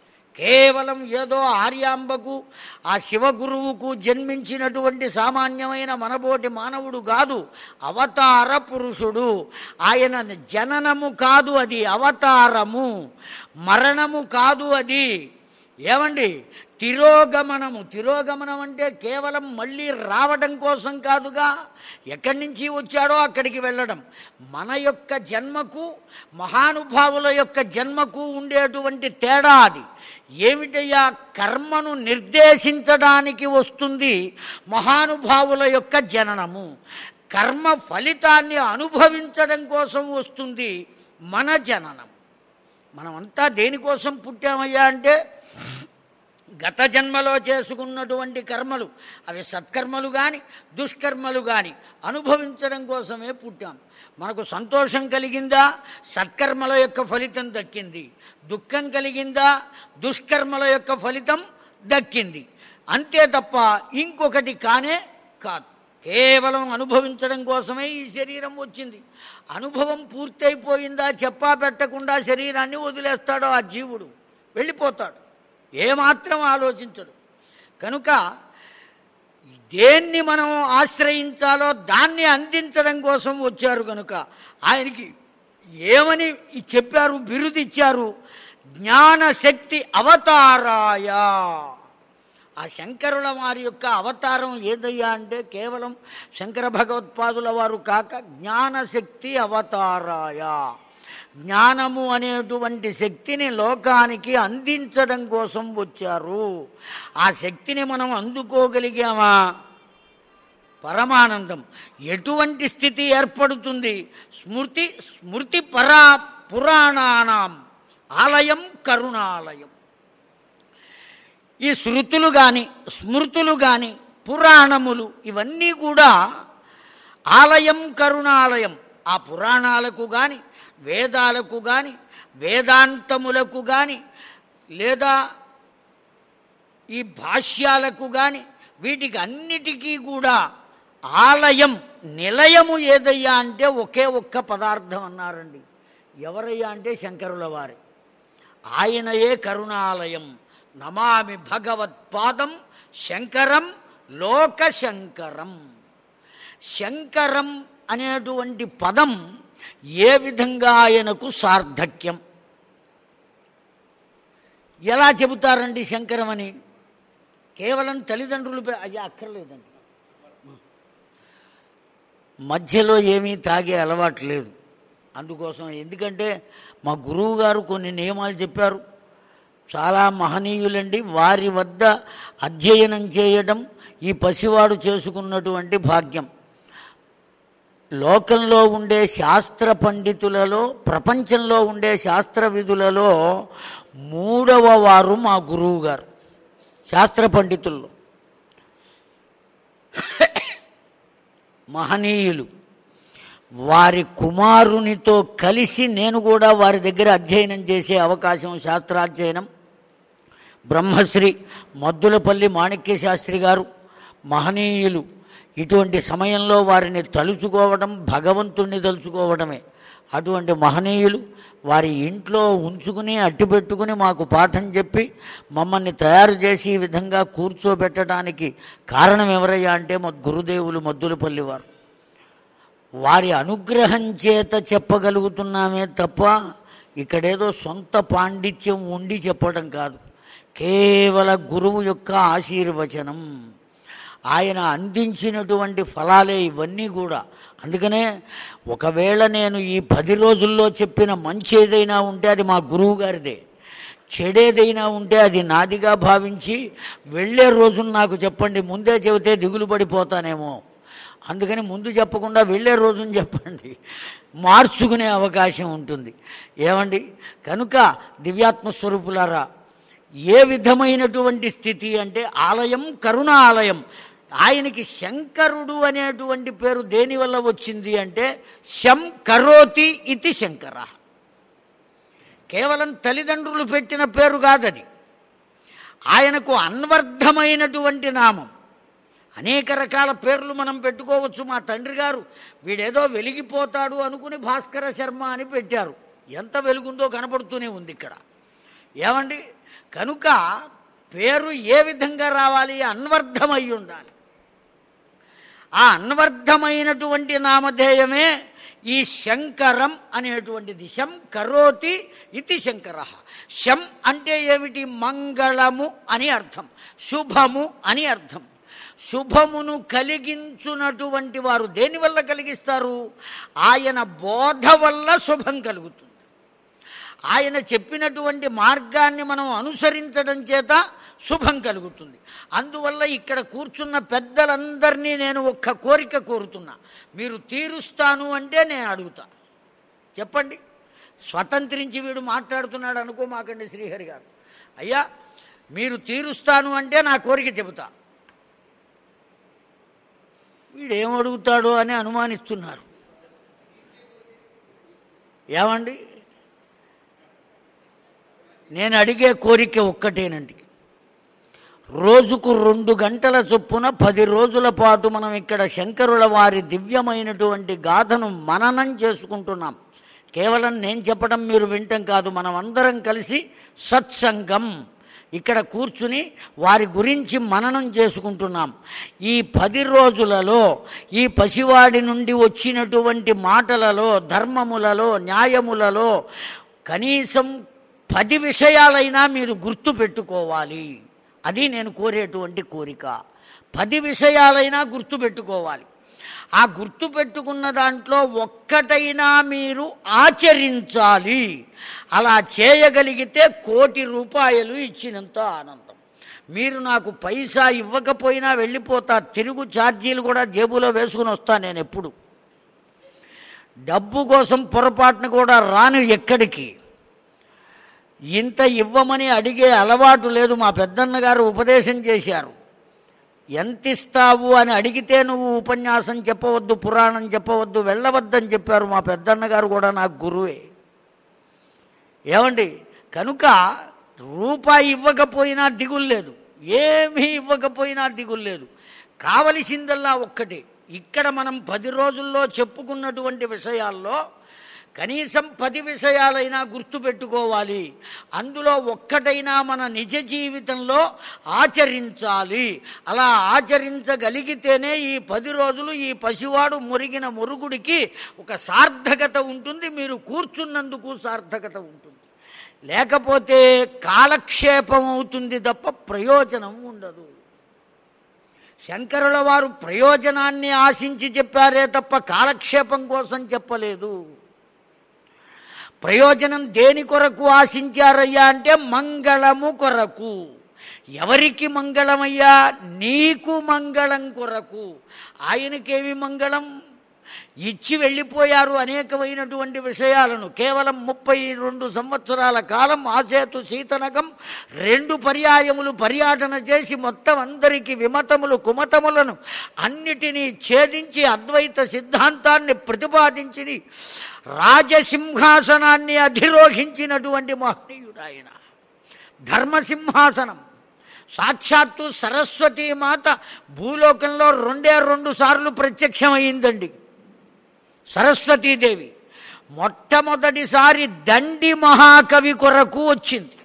కేవలం ఏదో ఆర్యాంబకు ఆ శివగురువుకు జన్మించినటువంటి సామాన్యమైన మనబోటి మానవుడు కాదు అవతార పురుషుడు ఆయన జననము కాదు అది అవతారము మరణము కాదు అది ఏమండి తిరోగమనము తిరోగమనం అంటే కేవలం మళ్ళీ రావడం కోసం కాదుగా ఎక్కడి నుంచి వచ్చాడో అక్కడికి వెళ్ళడం మన యొక్క జన్మకు మహానుభావుల యొక్క జన్మకు ఉండేటువంటి తేడా అది ఏమిటయ్యా కర్మను నిర్దేశించడానికి వస్తుంది మహానుభావుల యొక్క జననము కర్మ ఫలితాన్ని అనుభవించడం కోసం వస్తుంది మన జననం మనమంతా దేనికోసం పుట్టామయ్యా అంటే గత జన్మలో చేసుకున్నటువంటి కర్మలు అవి సత్కర్మలు కానీ దుష్కర్మలు కానీ అనుభవించడం కోసమే పుట్టాం మనకు సంతోషం కలిగిందా సత్కర్మల యొక్క ఫలితం దక్కింది దుఃఖం కలిగిందా దుష్కర్మల యొక్క ఫలితం దక్కింది అంతే తప్ప ఇంకొకటి కానే కాదు కేవలం అనుభవించడం కోసమే ఈ శరీరం వచ్చింది అనుభవం పూర్తయిపోయిందా చెప్పా పెట్టకుండా శరీరాన్ని వదిలేస్తాడో ఆ జీవుడు వెళ్ళిపోతాడు ఏమాత్రం ఆలోచించడు కనుక దేన్ని మనం ఆశ్రయించాలో దాన్ని అందించడం కోసం వచ్చారు కనుక ఆయనకి ఏమని చెప్పారు బిరుదిచ్చారు జ్ఞానశక్తి అవతారాయ ఆ శంకరుల వారి యొక్క అవతారం ఏదయ్యా అంటే కేవలం శంకర భగవత్పాదుల వారు కాక జ్ఞానశక్తి అవతారాయ జ్ఞానము అనేటువంటి శక్తిని లోకానికి అందించడం కోసం వచ్చారు ఆ శక్తిని మనం అందుకోగలిగామా పరమానందం ఎటువంటి స్థితి ఏర్పడుతుంది స్మృతి స్మృతి పరా పురాణానాం ఆలయం కరుణాలయం ఈ శృతులు కానీ స్మృతులు కానీ పురాణములు ఇవన్నీ కూడా ఆలయం కరుణాలయం ఆ పురాణాలకు కానీ వేదాలకు కానీ వేదాంతములకు కానీ లేదా ఈ భాష్యాలకు కానీ వీటికి అన్నిటికీ కూడా ఆలయం నిలయము ఏదయ్యా అంటే ఒకే ఒక్క పదార్థం అన్నారండి ఎవరయ్యా అంటే శంకరుల వారి ఆయనయే కరుణాలయం నమామి భగవత్పాదం శంకరం లోకశంకరం శంకరం అనేటువంటి పదం ఏ విధంగా ఆయనకు సార్థక్యం ఎలా చెబుతారండి శంకరం అని కేవలం తల్లిదండ్రులు పే- అయ్యా అక్కర్లేదండి మధ్యలో ఏమీ తాగే అలవాటు లేదు అందుకోసం ఎందుకంటే మా గురువు గారు కొన్ని నియమాలు చెప్పారు చాలా మహనీయులండి వారి వద్ద అధ్యయనం చేయడం ఈ పసివాడు చేసుకున్నటువంటి భాగ్యం లోకంలో ఉండే శాస్త్ర పండితులలో ప్రపంచంలో ఉండే శాస్త్ర విధులలో మూడవ వారు మా గురువు గారు శాస్త్ర పండితుల్లో మహనీయులు వారి కుమారునితో కలిసి నేను కూడా వారి దగ్గర అధ్యయనం చేసే అవకాశం శాస్త్రాధ్యయనం బ్రహ్మశ్రీ మద్దులపల్లి మాణిక్య శాస్త్రి గారు మహనీయులు ఇటువంటి సమయంలో వారిని తలుచుకోవడం భగవంతుణ్ణి తలుచుకోవడమే అటువంటి మహనీయులు వారి ఇంట్లో ఉంచుకుని అట్టిపెట్టుకుని మాకు పాఠం చెప్పి మమ్మల్ని తయారు చేసి ఈ విధంగా కూర్చోబెట్టడానికి కారణం ఎవరయ్యా అంటే మా గురుదేవులు మద్దులపల్లి వారు వారి అనుగ్రహం చేత చెప్పగలుగుతున్నామే తప్ప ఇక్కడేదో సొంత పాండిత్యం ఉండి చెప్పడం కాదు కేవల గురువు యొక్క ఆశీర్వచనం ఆయన అందించినటువంటి ఫలాలే ఇవన్నీ కూడా అందుకనే ఒకవేళ నేను ఈ పది రోజుల్లో చెప్పిన మంచి ఏదైనా ఉంటే అది మా గురువు గారిదే చెడేదైనా ఉంటే అది నాదిగా భావించి వెళ్ళే రోజున నాకు చెప్పండి ముందే చెబితే దిగులు పడిపోతానేమో అందుకని ముందు చెప్పకుండా వెళ్ళే రోజున చెప్పండి మార్చుకునే అవకాశం ఉంటుంది ఏమండి కనుక దివ్యాత్మ స్వరూపులారా ఏ విధమైనటువంటి స్థితి అంటే ఆలయం కరుణాలయం ఆయనకి శంకరుడు అనేటువంటి పేరు దేనివల్ల వచ్చింది అంటే శం కరోతి ఇది శంకర కేవలం తల్లిదండ్రులు పెట్టిన పేరు కాదది ఆయనకు అన్వర్థమైనటువంటి నామం అనేక రకాల పేర్లు మనం పెట్టుకోవచ్చు మా తండ్రి గారు వీడేదో వెలిగిపోతాడు అనుకుని భాస్కర శర్మ అని పెట్టారు ఎంత వెలుగుందో కనపడుతూనే ఉంది ఇక్కడ ఏమండి కనుక పేరు ఏ విధంగా రావాలి అన్వర్థమై ఉండాలి ఆ అన్వర్థమైనటువంటి నామధేయమే ఈ శంకరం అనేటువంటిది శం కరోతి ఇది శంకర శం అంటే ఏమిటి మంగళము అని అర్థం శుభము అని అర్థం శుభమును కలిగించునటువంటి వారు దేనివల్ల కలిగిస్తారు ఆయన బోధ వల్ల శుభం కలుగుతుంది ఆయన చెప్పినటువంటి మార్గాన్ని మనం అనుసరించడం చేత శుభం కలుగుతుంది అందువల్ల ఇక్కడ కూర్చున్న పెద్దలందరినీ నేను ఒక్క కోరిక కోరుతున్నా మీరు తీరుస్తాను అంటే నేను అడుగుతా చెప్పండి స్వతంత్రించి వీడు మాట్లాడుతున్నాడు అనుకోమాకండి శ్రీహరి గారు అయ్యా మీరు తీరుస్తాను అంటే నా కోరిక చెబుతా వీడేం అడుగుతాడో అని అనుమానిస్తున్నారు ఏమండి నేను అడిగే కోరిక ఒక్కటేనండి రోజుకు రెండు గంటల చొప్పున పది రోజుల పాటు మనం ఇక్కడ శంకరుల వారి దివ్యమైనటువంటి గాథను మననం చేసుకుంటున్నాం కేవలం నేను చెప్పడం మీరు వింటం కాదు మనం అందరం కలిసి సత్సంగం ఇక్కడ కూర్చుని వారి గురించి మననం చేసుకుంటున్నాం ఈ పది రోజులలో ఈ పసివాడి నుండి వచ్చినటువంటి మాటలలో ధర్మములలో న్యాయములలో కనీసం పది విషయాలైనా మీరు గుర్తు పెట్టుకోవాలి అది నేను కోరేటువంటి కోరిక పది విషయాలైనా గుర్తు పెట్టుకోవాలి ఆ గుర్తు పెట్టుకున్న దాంట్లో ఒక్కటైనా మీరు ఆచరించాలి అలా చేయగలిగితే కోటి రూపాయలు ఇచ్చినంత ఆనందం మీరు నాకు పైసా ఇవ్వకపోయినా వెళ్ళిపోతా తిరుగు ఛార్జీలు కూడా జేబులో వేసుకుని వస్తా నేను ఎప్పుడు డబ్బు కోసం పొరపాటున కూడా రాను ఎక్కడికి ఇంత ఇవ్వమని అడిగే అలవాటు లేదు మా పెద్దన్న గారు ఉపదేశం చేశారు ఎంత ఇస్తావు అని అడిగితే నువ్వు ఉపన్యాసం చెప్పవద్దు పురాణం చెప్పవద్దు వెళ్ళవద్దని చెప్పారు మా పెద్దన్న గారు కూడా నాకు గురువే ఏమండి కనుక రూపాయి ఇవ్వకపోయినా దిగులు లేదు ఏమీ ఇవ్వకపోయినా దిగులు లేదు కావలసిందల్లా ఒక్కటే ఇక్కడ మనం పది రోజుల్లో చెప్పుకున్నటువంటి విషయాల్లో కనీసం పది విషయాలైనా గుర్తుపెట్టుకోవాలి అందులో ఒక్కటైనా మన నిజ జీవితంలో ఆచరించాలి అలా ఆచరించగలిగితేనే ఈ పది రోజులు ఈ పసివాడు మురిగిన మురుగుడికి ఒక సార్థకత ఉంటుంది మీరు కూర్చున్నందుకు సార్థకత ఉంటుంది లేకపోతే కాలక్షేపం అవుతుంది తప్ప ప్రయోజనం ఉండదు శంకరుల వారు ప్రయోజనాన్ని ఆశించి చెప్పారే తప్ప కాలక్షేపం కోసం చెప్పలేదు ప్రయోజనం దేని కొరకు ఆశించారయ్యా అంటే మంగళము కొరకు ఎవరికి మంగళమయ్యా నీకు మంగళం కొరకు ఆయనకేమి మంగళం ఇచ్చి వెళ్ళిపోయారు అనేకమైనటువంటి విషయాలను కేవలం ముప్పై రెండు సంవత్సరాల కాలం ఆసేతు శీతనకం రెండు పర్యాయములు పర్యాటన చేసి మొత్తం అందరికీ విమతములు కుమతములను అన్నిటినీ ఛేదించి అద్వైత సిద్ధాంతాన్ని ప్రతిపాదించి రాజసింహాసనాన్ని అధిరోహించినటువంటి మహనీయుడు ఆయన ధర్మసింహాసనం సాక్షాత్తు సరస్వతీ మాత భూలోకంలో రెండే రెండు సార్లు ప్రత్యక్షమైందండి సరస్వతీదేవి మొట్టమొదటిసారి దండి మహాకవి కొరకు వచ్చింది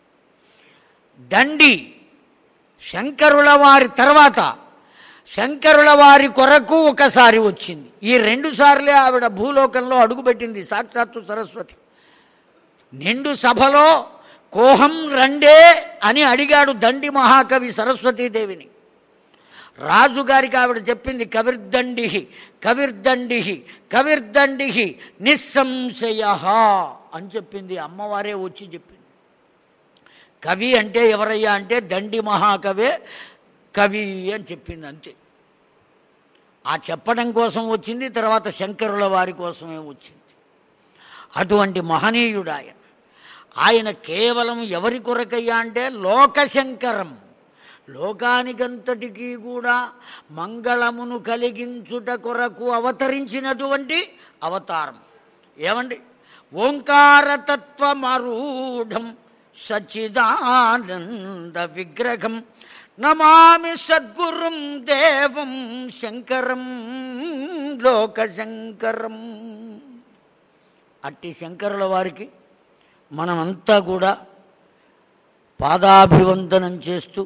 దండి శంకరుల వారి తర్వాత శంకరుల వారి కొరకు ఒకసారి వచ్చింది ఈ రెండు సార్లే ఆవిడ భూలోకంలో అడుగుపెట్టింది సాక్షాత్తు సరస్వతి నిండు సభలో కోహం రండే అని అడిగాడు దండి మహాకవి సరస్వతీదేవిని రాజుగారికి ఆవిడ చెప్పింది కవిర్దండి కవిర్దండి కవిర్దండి నిస్సంశయ అని చెప్పింది అమ్మవారే వచ్చి చెప్పింది కవి అంటే ఎవరయ్యా అంటే దండి మహాకవే కవి అని చెప్పింది అంతే ఆ చెప్పడం కోసం వచ్చింది తర్వాత శంకరుల వారి కోసమే వచ్చింది అటువంటి మహనీయుడు ఆయన ఆయన కేవలం ఎవరి కొరకయ్యా అంటే లోకశంకరం లోకానికంతటికీ కూడా మంగళమును కలిగించుట కొరకు అవతరించినటువంటి అవతారం ఏమండి ఓంకారతత్వమరూఢం సచ్చిదానంద విగ్రహం నమామి సద్గురుం దేవం శంకరం లోకశంకరం అట్టి శంకరుల వారికి మనమంతా కూడా పాదాభివందనం చేస్తూ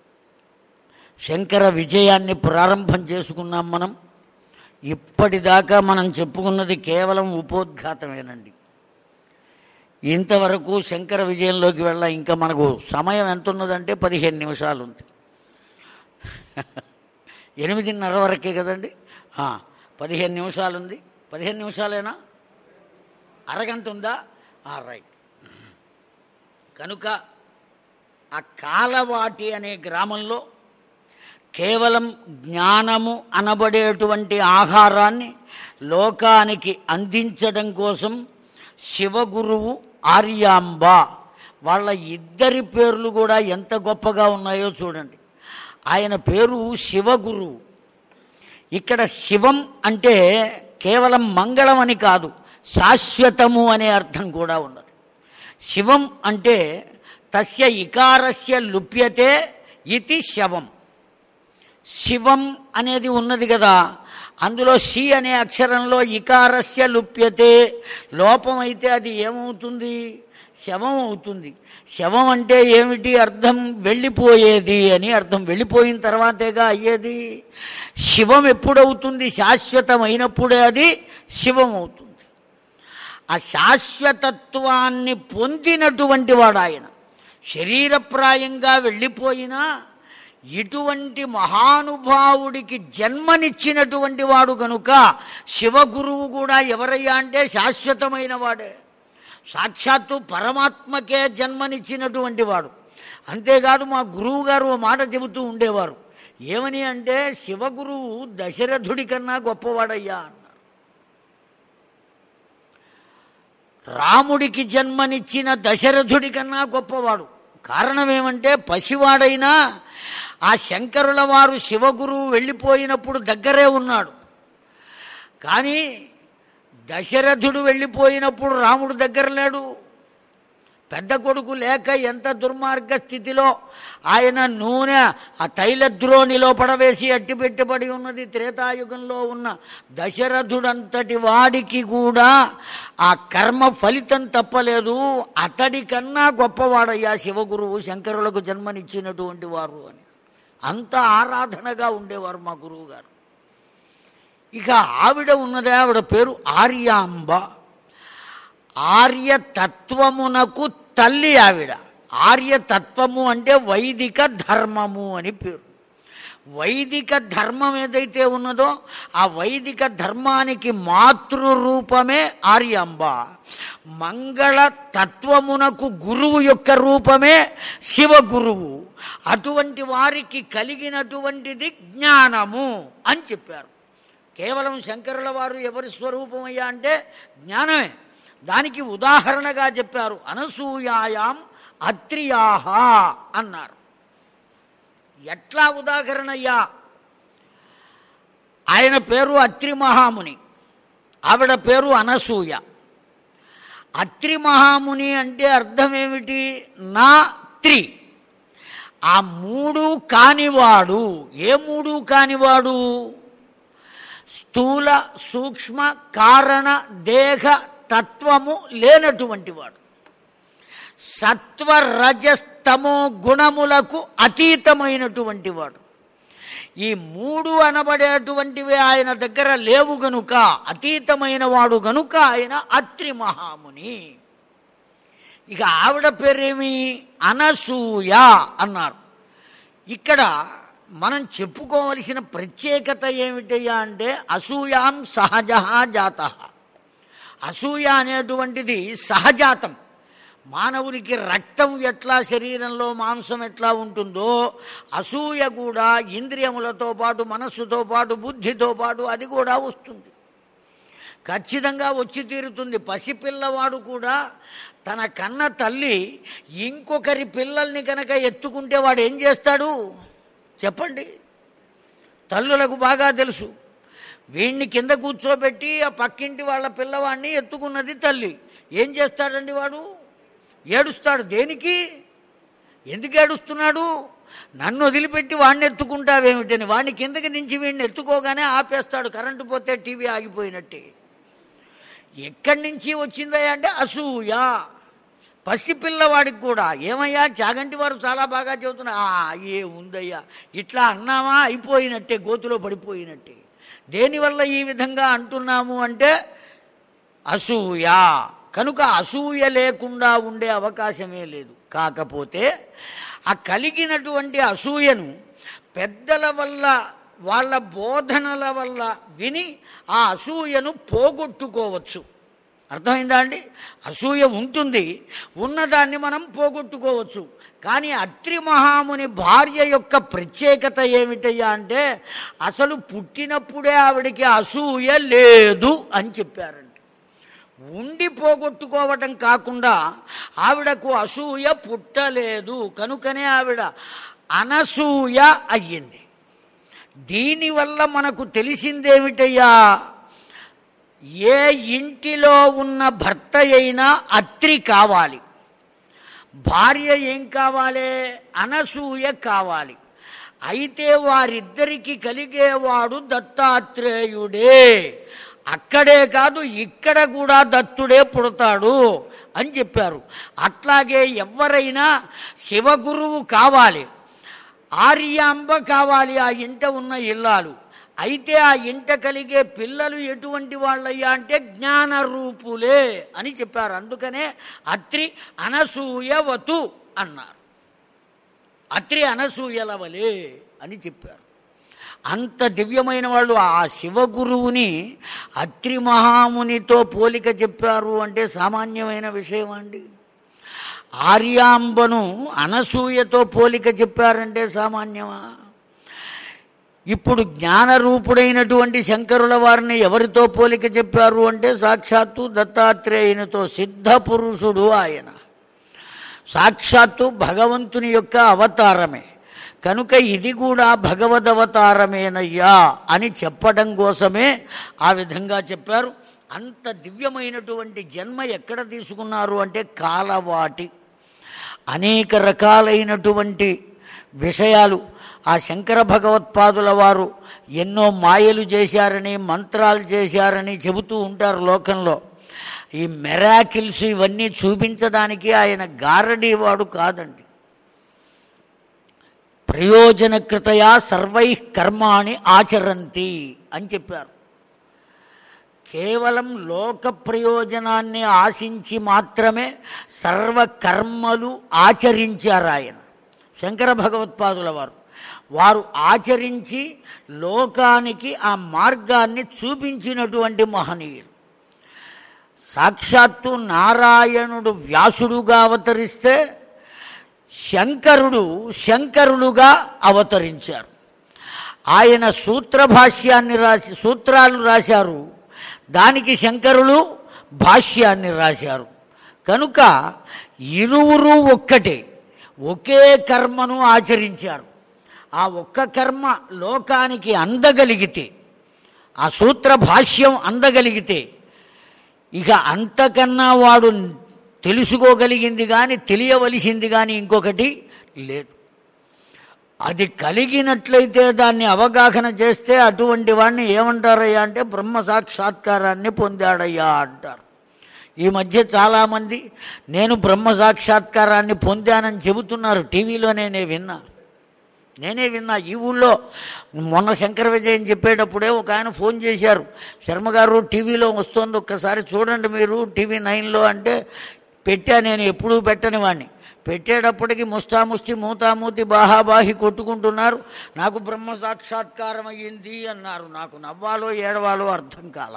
శంకర విజయాన్ని ప్రారంభం చేసుకున్నాం మనం ఇప్పటిదాకా మనం చెప్పుకున్నది కేవలం ఉపోద్ఘాతమేనండి ఇంతవరకు శంకర విజయంలోకి వెళ్ళ ఇంకా మనకు సమయం ఎంత ఉన్నదంటే పదిహేను నిమిషాలు ఉంది ఎనిమిదిన్నర వరకే కదండి ఆ, పదిహేను నిమిషాలు ఉంది పదిహేను నిమిషాలేనా అరగంట ఉందా ఆ, రైట్ కనుక ఆ కాలవాటి అనే గ్రామంలో కేవలం జ్ఞానము అనబడేటువంటి ఆహారాన్ని లోకానికి అందించడం కోసం శివగురువు ఆర్యాంబ వాళ్ళ ఇద్దరి పేర్లు కూడా ఎంత గొప్పగా ఉన్నాయో చూడండి ఆయన పేరు శివగురువు ఇక్కడ శివం అంటే కేవలం మంగళం అని కాదు శాశ్వతము అనే అర్థం కూడా ఉన్నది శివం అంటే తస్య ఇకారస్య లుప్యతే ఇది శవం శివం అనేది ఉన్నది కదా అందులో సి అనే అక్షరంలో ఇకారస్య లుప్యతే లోపం అయితే అది ఏమవుతుంది శవం అవుతుంది శవం అంటే ఏమిటి అర్థం వెళ్ళిపోయేది అని అర్థం వెళ్ళిపోయిన తర్వాతేగా అయ్యేది శివం ఎప్పుడవుతుంది శాశ్వతమైనప్పుడే అది శివం అవుతుంది ఆ శాశ్వతత్వాన్ని పొందినటువంటి వాడు ఆయన శరీరప్రాయంగా వెళ్ళిపోయినా ఇటువంటి మహానుభావుడికి జన్మనిచ్చినటువంటి వాడు గనుక శివగురువు కూడా ఎవరయ్యా అంటే శాశ్వతమైన వాడే సాక్షాత్తు పరమాత్మకే జన్మనిచ్చినటువంటి వాడు అంతేకాదు మా గురువు గారు ఓ మాట చెబుతూ ఉండేవారు ఏమని అంటే శివగురువు దశరథుడి కన్నా గొప్పవాడయ్యా అన్నారు రాముడికి జన్మనిచ్చిన దశరథుడి కన్నా గొప్పవాడు కారణం ఏమంటే పసివాడైనా ఆ శంకరుల వారు శివగురువు వెళ్ళిపోయినప్పుడు దగ్గరే ఉన్నాడు కానీ దశరథుడు వెళ్ళిపోయినప్పుడు రాముడు దగ్గర లేడు పెద్ద కొడుకు లేక ఎంత దుర్మార్గ స్థితిలో ఆయన నూనె ఆ తైలద్రోణిలో పడవేసి అట్టిపెట్టబడి ఉన్నది త్రేతాయుగంలో ఉన్న దశరథుడంతటి వాడికి కూడా ఆ కర్మ ఫలితం తప్పలేదు అతడి కన్నా గొప్పవాడయ్యా శివగురువు శంకరులకు జన్మనిచ్చినటువంటి వారు అని అంత ఆరాధనగా ఉండేవారు మా గురువు గారు ఇక ఆవిడ ఉన్నదే ఆవిడ పేరు ఆర్యాంబ ఆర్యతత్వమునకు తల్లి ఆవిడ ఆర్యతత్వము అంటే వైదిక ధర్మము అని పేరు వైదిక ధర్మం ఏదైతే ఉన్నదో ఆ వైదిక ధర్మానికి మాతృరూపమే ఆర్యాంబ మంగళ తత్వమునకు గురువు యొక్క రూపమే శివ గురువు అటువంటి వారికి కలిగినటువంటిది జ్ఞానము అని చెప్పారు కేవలం శంకరుల వారు ఎవరి స్వరూపమయ్యా అంటే జ్ఞానమే దానికి ఉదాహరణగా చెప్పారు అనసూయాయాం అత్రియాహ అన్నారు ఎట్లా ఉదాహరణయ్యా ఆయన పేరు అత్రి మహాముని ఆవిడ పేరు అనసూయ అత్రి మహాముని అంటే అర్థం ఏమిటి నా త్రి ఆ మూడు కానివాడు ఏ మూడు కానివాడు స్థూల సూక్ష్మ కారణ దేహ తత్వము లేనటువంటి వాడు సత్వ రజస్తమో గుణములకు అతీతమైనటువంటి వాడు ఈ మూడు అనబడేటువంటివి ఆయన దగ్గర లేవు గనుక అతీతమైన వాడు గనుక ఆయన అత్రి మహాముని ఇక ఆవిడ పేరేమి అనసూయ అన్నారు ఇక్కడ మనం చెప్పుకోవలసిన ప్రత్యేకత ఏమిటయ్యా అంటే అసూయాం సహజ జాత అసూయ అనేటువంటిది సహజాతం మానవునికి రక్తం ఎట్లా శరీరంలో మాంసం ఎట్లా ఉంటుందో అసూయ కూడా ఇంద్రియములతో పాటు మనస్సుతో పాటు బుద్ధితో పాటు అది కూడా వస్తుంది ఖచ్చితంగా వచ్చి తీరుతుంది పసిపిల్లవాడు కూడా తన కన్న తల్లి ఇంకొకరి పిల్లల్ని కనుక ఎత్తుకుంటే వాడు ఏం చేస్తాడు చెప్పండి తల్లులకు బాగా తెలుసు వీడిని కింద కూర్చోబెట్టి ఆ పక్కింటి వాళ్ళ పిల్లవాడిని ఎత్తుకున్నది తల్లి ఏం చేస్తాడండి వాడు ఏడుస్తాడు దేనికి ఎందుకు ఏడుస్తున్నాడు నన్ను వదిలిపెట్టి వాడిని ఎత్తుకుంటావేమిటని వాడిని కిందకి దించి వీడిని ఎత్తుకోగానే ఆపేస్తాడు కరెంటు పోతే టీవీ ఆగిపోయినట్టే ఎక్కడి నుంచి వచ్చిందయ్యా అంటే అసూయ పసిపిల్లవాడికి కూడా ఏమయ్యా చాగంటి వారు చాలా బాగా చెబుతున్నా "ఆ, ఏ ఉందయ్యా ఇట్లా అన్నామా అయిపోయినట్టే గోతులో పడిపోయినట్టే దేనివల్ల ఈ విధంగా అంటున్నాము అంటే అసూయ కనుక అసూయ లేకుండా ఉండే అవకాశమే లేదు కాకపోతే ఆ కలిగినటువంటి అసూయను పెద్దల వల్ల వాళ్ళ బోధనల వల్ల విని ఆ అసూయను పోగొట్టుకోవచ్చు అర్థమైందా అండి అసూయ ఉంటుంది ఉన్నదాన్ని మనం పోగొట్టుకోవచ్చు కానీ అత్రి మహాముని భార్య యొక్క ప్రత్యేకత ఏమిటయ్యా అంటే అసలు పుట్టినప్పుడే ఆవిడికి అసూయ లేదు అని చెప్పారండి ఉండి పోగొట్టుకోవటం కాకుండా ఆవిడకు అసూయ పుట్టలేదు కనుకనే ఆవిడ అనసూయ అయ్యింది దీనివల్ల మనకు తెలిసిందేమిటయ్యా ఏ ఇంటిలో ఉన్న భర్త అయినా అత్రి కావాలి భార్య ఏం కావాలి అనసూయ కావాలి అయితే వారిద్దరికి కలిగేవాడు దత్తాత్రేయుడే అక్కడే కాదు ఇక్కడ కూడా దత్తుడే పుడతాడు అని చెప్పారు అట్లాగే ఎవరైనా శివగురువు కావాలి ఆర్యాంబ కావాలి ఆ ఇంట ఉన్న ఇల్లాలు అయితే ఆ ఇంట కలిగే పిల్లలు ఎటువంటి వాళ్ళయ్యా అంటే జ్ఞాన రూపులే అని చెప్పారు అందుకనే అత్రి అనసూయవతు అన్నారు అత్రి అనసూయల వలే అని చెప్పారు అంత దివ్యమైన వాళ్ళు ఆ శివగురువుని అత్రి మహామునితో పోలిక చెప్పారు అంటే సామాన్యమైన విషయం అండి ఆర్యాంబను అనసూయతో పోలిక చెప్పారంటే సామాన్యమా ఇప్పుడు జ్ఞానరూపుడైనటువంటి శంకరుల వారిని ఎవరితో పోలిక చెప్పారు అంటే సాక్షాత్తు దత్తాత్రేయునితో సిద్ధ పురుషుడు ఆయన సాక్షాత్తు భగవంతుని యొక్క అవతారమే కనుక ఇది కూడా భగవదవతారమేనయ్యా అని చెప్పడం కోసమే ఆ విధంగా చెప్పారు అంత దివ్యమైనటువంటి జన్మ ఎక్కడ తీసుకున్నారు అంటే కాలవాటి అనేక రకాలైనటువంటి విషయాలు ఆ శంకర భగవత్పాదుల వారు ఎన్నో మాయలు చేశారని మంత్రాలు చేశారని చెబుతూ ఉంటారు లోకంలో ఈ మెరాకిల్స్ ఇవన్నీ చూపించడానికి ఆయన గారడీ వాడు కాదండి ప్రయోజనకృతయా సర్వై కర్మాణి ఆచరంతి అని చెప్పారు కేవలం లోక ప్రయోజనాన్ని ఆశించి మాత్రమే సర్వ కర్మలు ఆచరించారు ఆయన శంకర భగవత్పాదుల వారు వారు ఆచరించి లోకానికి ఆ మార్గాన్ని చూపించినటువంటి మహనీయులు సాక్షాత్తు నారాయణుడు వ్యాసుడుగా అవతరిస్తే శంకరుడు శంకరులుగా అవతరించారు ఆయన సూత్ర భాష్యాన్ని రాసి సూత్రాలు రాశారు దానికి శంకరులు భాష్యాన్ని రాశారు కనుక ఇరువురు ఒక్కటే ఒకే కర్మను ఆచరించారు ఆ ఒక్క కర్మ లోకానికి అందగలిగితే ఆ సూత్ర భాష్యం అందగలిగితే ఇక అంతకన్నా వాడు తెలుసుకోగలిగింది కానీ తెలియవలసింది కానీ ఇంకొకటి లేదు అది కలిగినట్లయితే దాన్ని అవగాహన చేస్తే అటువంటి వాడిని ఏమంటారయ్యా అంటే బ్రహ్మ సాక్షాత్కారాన్ని పొందాడయ్యా అంటారు ఈ మధ్య చాలామంది నేను బ్రహ్మ సాక్షాత్కారాన్ని పొందానని చెబుతున్నారు టీవీలోనే నేను విన్నా నేనే విన్నా ఈ ఊళ్ళో మొన్న శంకర విజయం చెప్పేటప్పుడే ఒక ఆయన ఫోన్ చేశారు శర్మ గారు టీవీలో వస్తుంది ఒక్కసారి చూడండి మీరు టీవీ నైన్లో అంటే పెట్టా నేను ఎప్పుడూ పెట్టని వాడిని పెట్టేటప్పటికి ముస్తాముస్తి మూతామూతి బాహాబాహి కొట్టుకుంటున్నారు నాకు బ్రహ్మ సాక్షాత్కారం అయ్యింది అన్నారు నాకు నవ్వాలో ఏడవాలో అర్థం కాల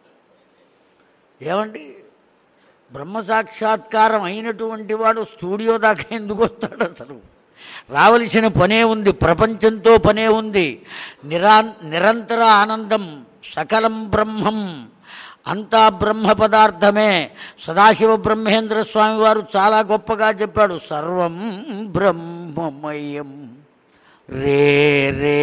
ఏమండి బ్రహ్మ సాక్షాత్కారం అయినటువంటి వాడు స్టూడియో దాకా ఎందుకు వస్తాడు అసలు రావలసిన పనే ఉంది ప్రపంచంతో పనే ఉంది నిరా నిరంతర ఆనందం సకలం బ్రహ్మం అంతా బ్రహ్మ పదార్థమే సదాశివ బ్రహ్మేంద్ర స్వామి వారు చాలా గొప్పగా చెప్పాడు సర్వం బ్రహ్మమయం రే రే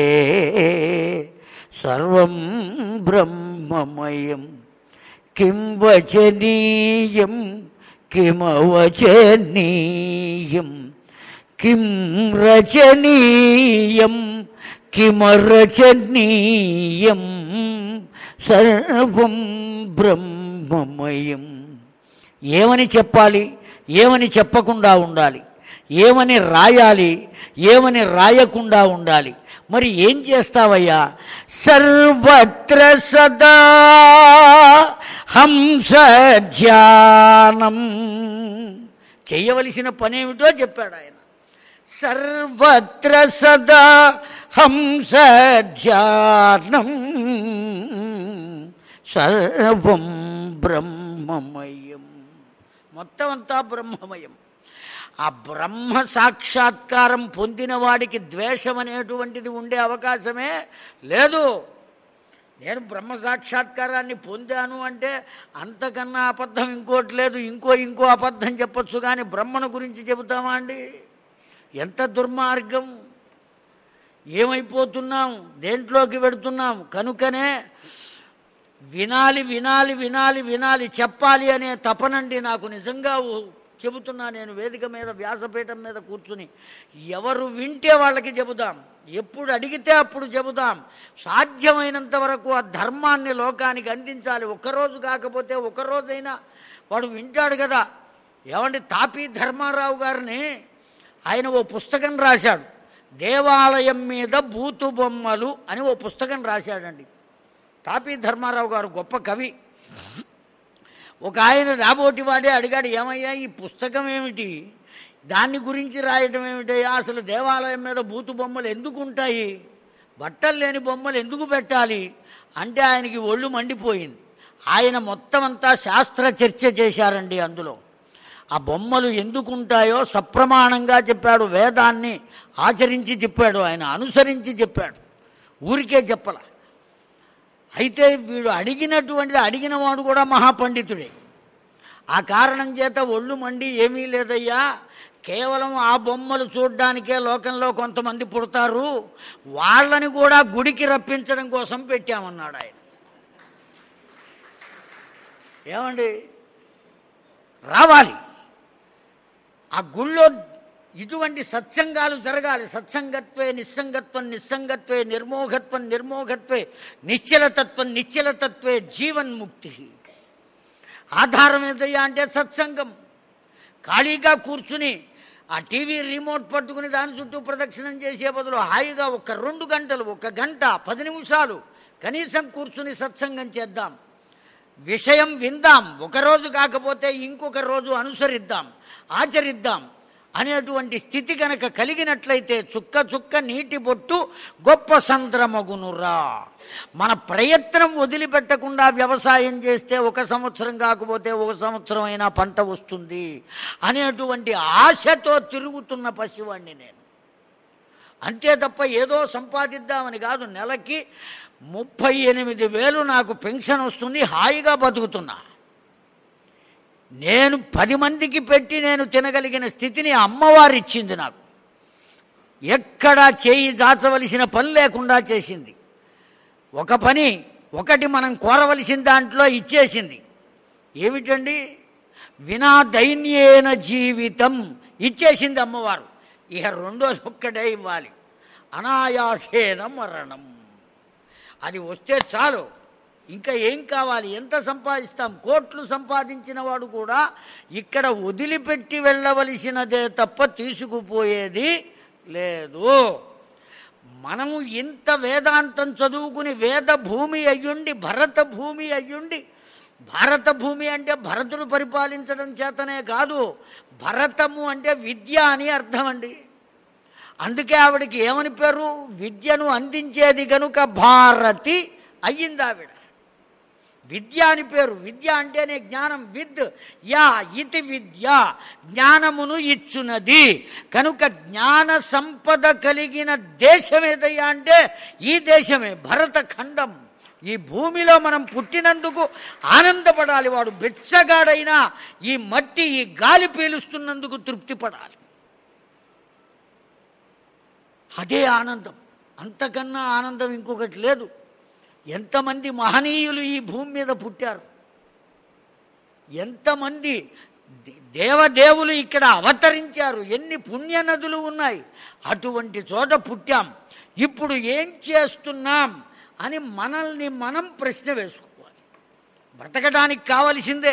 సర్వం బ్రహ్మమయం కిం వచనీయం కిమవచనీయం కిం రచనీయం కిమరచనీయం సర్వం బ్రహ్మమయం ఏమని చెప్పాలి ఏమని చెప్పకుండా ఉండాలి ఏమని రాయాలి ఏమని రాయకుండా ఉండాలి మరి ఏం చేస్తావయ్యా సర్వత్ర సదా హంస ధ్యానం చేయవలసిన పనేమిటో చెప్పాడు ఆయన సర్వత్ర సదా హంస ధ్యానం సర్వం బ్రహ్మమయం మొత్తం అంతా బ్రహ్మమయం ఆ బ్రహ్మ సాక్షాత్కారం పొందిన వాడికి ద్వేషం అనేటువంటిది ఉండే అవకాశమే లేదు నేను బ్రహ్మ సాక్షాత్కారాన్ని పొందాను అంటే అంతకన్నా అబద్ధం ఇంకోటి లేదు ఇంకో ఇంకో అబద్ధం చెప్పొచ్చు కానీ బ్రహ్మను గురించి చెబుతామా అండి ఎంత దుర్మార్గం ఏమైపోతున్నాం దేంట్లోకి పెడుతున్నాం కనుకనే వినాలి వినాలి వినాలి వినాలి చెప్పాలి అనే తపనండి నాకు నిజంగా ఓ- చెబుతున్నా నేను వేదిక మీద వ్యాసపీఠం మీద కూర్చుని ఎవరు వింటే వాళ్ళకి చెబుదాం ఎప్పుడు అడిగితే అప్పుడు చెబుదాం సాధ్యమైనంత వరకు ఆ ధర్మాన్ని లోకానికి అందించాలి ఒక్కరోజు కాకపోతే ఒక్కరోజైనా వాడు వింటాడు కదా ఏమండి తాపీ ధర్మారావు గారిని ఆయన ఓ పుస్తకం రాశాడు దేవాలయం మీద బూతు బొమ్మలు అని ఓ పుస్తకం రాశాడండి తాపీ ధర్మారావు గారు గొప్ప కవి ఒక ఆయన రాబోటి వాడే అడిగాడు ఏమయ్యా ఈ పుస్తకం ఏమిటి దాని గురించి రాయటం ఏమిటయ్యా అసలు దేవాలయం మీద బూతు బొమ్మలు ఎందుకు ఉంటాయి బట్టలు లేని బొమ్మలు ఎందుకు పెట్టాలి అంటే ఆయనకి ఒళ్ళు మండిపోయింది ఆయన మొత్తం అంతా శాస్త్ర చర్చ చేశారండి అందులో ఆ బొమ్మలు ఎందుకు ఉంటాయో సప్రమాణంగా చెప్పాడు వేదాన్ని ఆచరించి చెప్పాడు ఆయన అనుసరించి చెప్పాడు ఊరికే చెప్పల అయితే వీడు అడిగినటువంటి అడిగిన వాడు కూడా మహాపండితుడే ఆ కారణం చేత ఒళ్ళు మండి ఏమీ లేదయ్యా కేవలం ఆ బొమ్మలు చూడ్డానికే లోకంలో కొంతమంది పుడతారు వాళ్ళని కూడా గుడికి రప్పించడం కోసం పెట్టామన్నాడు ఆయన ఏమండి రావాలి ఆ గుళ్ళో ఇటువంటి సత్సంగాలు జరగాలి సత్సంగత్వే నిస్సంగత్వం నిస్సంగత్వే నిర్మోహత్వం నిర్మోహత్వే నిశ్చలతత్వం నిశ్చలతత్వే జీవన్ముక్తి ఆధారం ఏదయ్యా అంటే సత్సంగం ఖాళీగా కూర్చుని ఆ టీవీ రిమోట్ పట్టుకుని దాని చుట్టూ ప్రదక్షిణం చేసే బదులు హాయిగా ఒక రెండు గంటలు ఒక గంట పది నిమిషాలు కనీసం కూర్చుని సత్సంగం చేద్దాం విషయం విందాం ఒకరోజు కాకపోతే ఇంకొక రోజు అనుసరిద్దాం ఆచరిద్దాం అనేటువంటి స్థితి కనుక కలిగినట్లయితే చుక్క చుక్క నీటి బొట్టు గొప్ప సంద్రమగునురా మన ప్రయత్నం వదిలిపెట్టకుండా వ్యవసాయం చేస్తే ఒక సంవత్సరం కాకపోతే ఒక సంవత్సరం అయినా పంట వస్తుంది అనేటువంటి ఆశతో తిరుగుతున్న పసివాణ్ణి నేను అంతే తప్ప ఏదో సంపాదిద్దామని కాదు నెలకి ముప్పై ఎనిమిది వేలు నాకు పెన్షన్ వస్తుంది హాయిగా బతుకుతున్నా నేను పది మందికి పెట్టి నేను తినగలిగిన స్థితిని అమ్మవారు ఇచ్చింది నాకు ఎక్కడా చేయి దాచవలసిన పని లేకుండా చేసింది ఒక పని ఒకటి మనం కోరవలసిన దాంట్లో ఇచ్చేసింది ఏమిటండి వినా దైన్యేన జీవితం ఇచ్చేసింది అమ్మవారు ఇక రెండోది ఒక్కటే ఇవ్వాలి అనాయాసేన మరణం అది వస్తే చాలు ఇంకా ఏం కావాలి ఎంత సంపాదిస్తాం కోట్లు సంపాదించిన వాడు కూడా ఇక్కడ వదిలిపెట్టి వెళ్ళవలసినదే తప్ప తీసుకుపోయేది లేదు మనము ఇంత వేదాంతం చదువుకుని వేద భూమి అయ్యుండి భరత భూమి అయ్యుండి భారత భూమి అంటే భరతుడు పరిపాలించడం చేతనే కాదు భరతము అంటే విద్య అని అర్థం అండి అందుకే ఆవిడకి ఏమని పేరు విద్యను అందించేది గనుక భారతి అయ్యింది ఆవిడ విద్య అని పేరు విద్య అంటేనే జ్ఞానం విద్ యా ఇతి విద్య జ్ఞానమును ఇచ్చునది కనుక జ్ఞాన సంపద కలిగిన దేశం ఏదయ్యా అంటే ఈ దేశమే భరత ఖండం ఈ భూమిలో మనం పుట్టినందుకు ఆనందపడాలి వాడు బెచ్చగాడైనా ఈ మట్టి ఈ గాలి పీలుస్తున్నందుకు తృప్తి పడాలి అదే ఆనందం అంతకన్నా ఆనందం ఇంకొకటి లేదు ఎంతమంది మహనీయులు ఈ భూమి మీద పుట్టారు ఎంతమంది దే- దేవదేవులు ఇక్కడ అవతరించారు ఎన్ని పుణ్య నదులు ఉన్నాయి అటువంటి చోట పుట్టాం ఇప్పుడు ఏం చేస్తున్నాం అని మనల్ని మనం ప్రశ్న వేసుకోవాలి బ్రతకడానికి కావలసిందే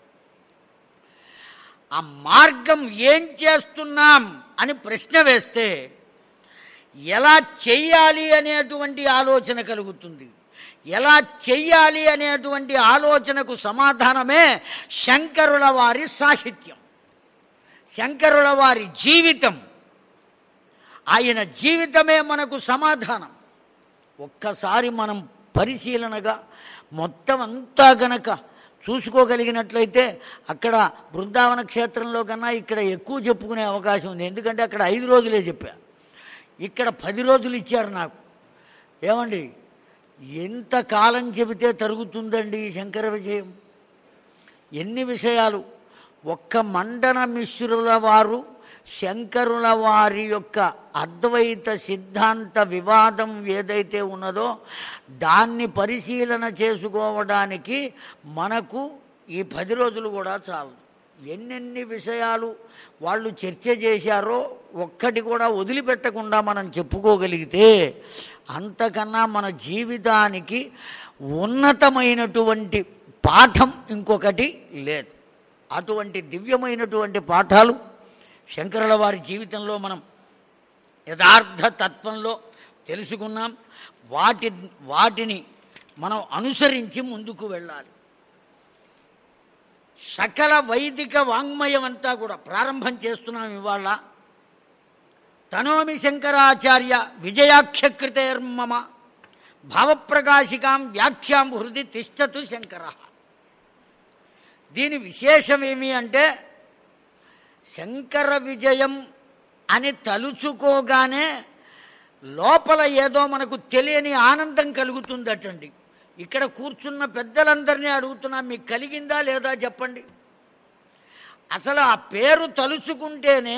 ఆ మార్గం ఏం చేస్తున్నాం అని ప్రశ్న వేస్తే ఎలా చెయ్యాలి అనేటువంటి ఆలోచన కలుగుతుంది ఎలా చెయ్యాలి అనేటువంటి ఆలోచనకు సమాధానమే శంకరుల వారి సాహిత్యం శంకరుల వారి జీవితం ఆయన జీవితమే మనకు సమాధానం ఒక్కసారి మనం పరిశీలనగా మొత్తం అంతా గనక చూసుకోగలిగినట్లయితే అక్కడ బృందావన క్షేత్రంలో కన్నా ఇక్కడ ఎక్కువ చెప్పుకునే అవకాశం ఉంది ఎందుకంటే అక్కడ ఐదు రోజులే చెప్పా ఇక్కడ పది రోజులు ఇచ్చారు నాకు ఏమండి ఎంత కాలం చెబితే తరుగుతుందండి ఈ శంకర విజయం ఎన్ని విషయాలు ఒక్క మండన మిశ్రుల వారు శంకరుల వారి యొక్క అద్వైత సిద్ధాంత వివాదం ఏదైతే ఉన్నదో దాన్ని పరిశీలన చేసుకోవడానికి మనకు ఈ పది రోజులు కూడా చాలు ఎన్నెన్ని విషయాలు వాళ్ళు చర్చ చేశారో ఒక్కటి కూడా వదిలిపెట్టకుండా మనం చెప్పుకోగలిగితే అంతకన్నా మన జీవితానికి ఉన్నతమైనటువంటి పాఠం ఇంకొకటి లేదు అటువంటి దివ్యమైనటువంటి పాఠాలు శంకరుల వారి జీవితంలో మనం యథార్థ తత్వంలో తెలుసుకున్నాం వాటి వాటిని మనం అనుసరించి ముందుకు వెళ్ళాలి సకల వైదిక వాంగ్మయం అంతా కూడా ప్రారంభం చేస్తున్నాం ఇవాళ తనోమి శంకరాచార్య విజయాఖ్యకృతేర్మమ భావప్రకాశికాం వ్యాఖ్యాం హృది తిష్టతు శంకర దీని విశేషం ఏమి అంటే శంకర విజయం అని తలుచుకోగానే లోపల ఏదో మనకు తెలియని ఆనందం కలుగుతుందటండి ఇక్కడ కూర్చున్న పెద్దలందరినీ అడుగుతున్నా మీకు కలిగిందా లేదా చెప్పండి అసలు ఆ పేరు తలుచుకుంటేనే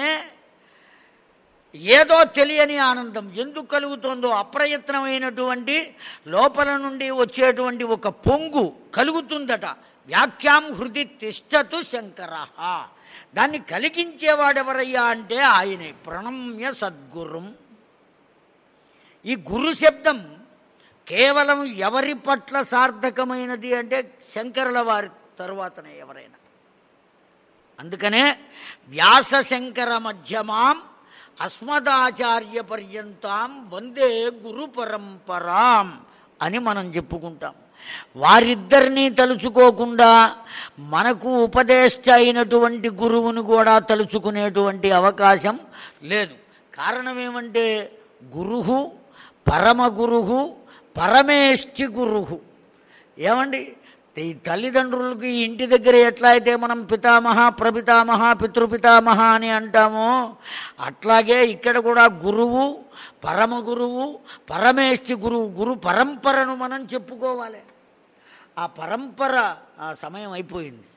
ఏదో తెలియని ఆనందం ఎందుకు కలుగుతుందో అప్రయత్నమైనటువంటి లోపల నుండి వచ్చేటువంటి ఒక పొంగు కలుగుతుందట వ్యాఖ్యాం హృది తిష్టతు శంకర దాన్ని కలిగించేవాడెవరయ్యా అంటే ఆయనే ప్రణమ్య సద్గురుం ఈ గురు శబ్దం కేవలం ఎవరి పట్ల సార్థకమైనది అంటే శంకరుల వారి తరువాతనే ఎవరైనా అందుకనే వ్యాస శంకర మధ్యమాం అస్మదాచార్య పర్యంతాం వందే గురు పరంపరాం అని మనం చెప్పుకుంటాం వారిద్దరినీ తలుచుకోకుండా మనకు ఉపదేశ అయినటువంటి గురువును కూడా తలుచుకునేటువంటి అవకాశం లేదు కారణం ఏమంటే గురువు పరమ గురువు పరమేష్టి గురువు ఏమండి ఈ తల్లిదండ్రులకి ఇంటి దగ్గర ఎట్లా అయితే మనం పితామహ ప్రపితామహ పితృపితామహ అని అంటామో అట్లాగే ఇక్కడ కూడా గురువు పరమ గురువు పరమేష్టి గురువు గురు పరంపరను మనం చెప్పుకోవాలి ఆ పరంపర ఆ సమయం అయిపోయింది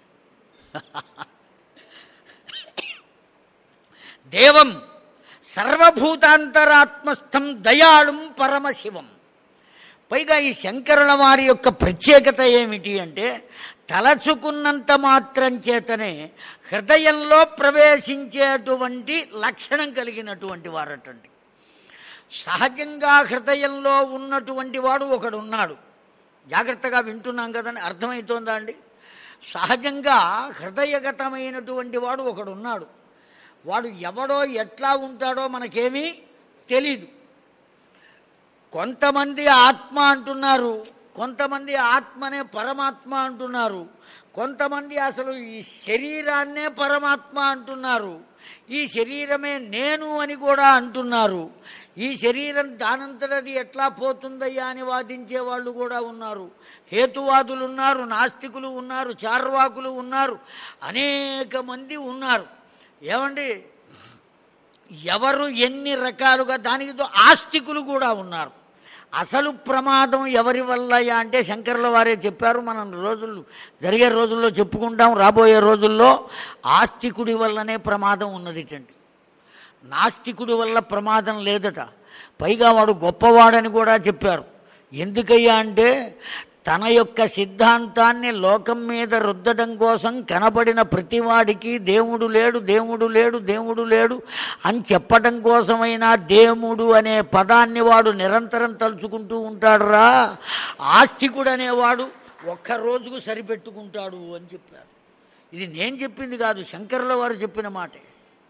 దేవం సర్వభూతాంతరాత్మస్థం దయాళుం పరమశివం పైగా ఈ శంకరుల వారి యొక్క ప్రత్యేకత ఏమిటి అంటే తలచుకున్నంత మాత్రం చేతనే హృదయంలో ప్రవేశించేటువంటి లక్షణం కలిగినటువంటి వారటండి సహజంగా హృదయంలో ఉన్నటువంటి వాడు ఒకడు ఉన్నాడు జాగ్రత్తగా వింటున్నాం కదని అర్థమవుతోందా అండి సహజంగా హృదయగతమైనటువంటి వాడు ఒకడు ఉన్నాడు వాడు ఎవడో ఎట్లా ఉంటాడో మనకేమీ తెలీదు కొంతమంది ఆత్మ అంటున్నారు కొంతమంది ఆత్మనే పరమాత్మ అంటున్నారు కొంతమంది అసలు ఈ శరీరాన్నే పరమాత్మ అంటున్నారు ఈ శరీరమే నేను అని కూడా అంటున్నారు ఈ శరీరం దానంతటది ఎట్లా పోతుందయ్యా అని వాదించే వాళ్ళు కూడా ఉన్నారు హేతువాదులు ఉన్నారు నాస్తికులు ఉన్నారు చార్వాకులు ఉన్నారు అనేక మంది ఉన్నారు ఏమండి ఎవరు ఎన్ని రకాలుగా దానికి తో- ఆస్తికులు కూడా ఉన్నారు అసలు ప్రమాదం ఎవరి వల్లయా అంటే శంకర్ల వారే చెప్పారు మనం రోజులు జరిగే రోజుల్లో చెప్పుకుంటాం రాబోయే రోజుల్లో ఆస్తికుడి వల్లనే ప్రమాదం ఉన్నదిటండి నాస్తికుడి వల్ల ప్రమాదం లేదట పైగా వాడు గొప్పవాడని కూడా చెప్పారు ఎందుకయ్యా అంటే తన యొక్క సిద్ధాంతాన్ని లోకం మీద రుద్దడం కోసం కనబడిన ప్రతివాడికి దేవుడు లేడు దేవుడు లేడు దేవుడు లేడు అని చెప్పటం కోసమైనా దేవుడు అనే పదాన్ని వాడు నిరంతరం తలుచుకుంటూ ఉంటాడురా ఆస్తికుడు అనేవాడు ఒక్క రోజుకు సరిపెట్టుకుంటాడు అని చెప్పారు ఇది నేను చెప్పింది కాదు శంకరుల వారు చెప్పిన మాటే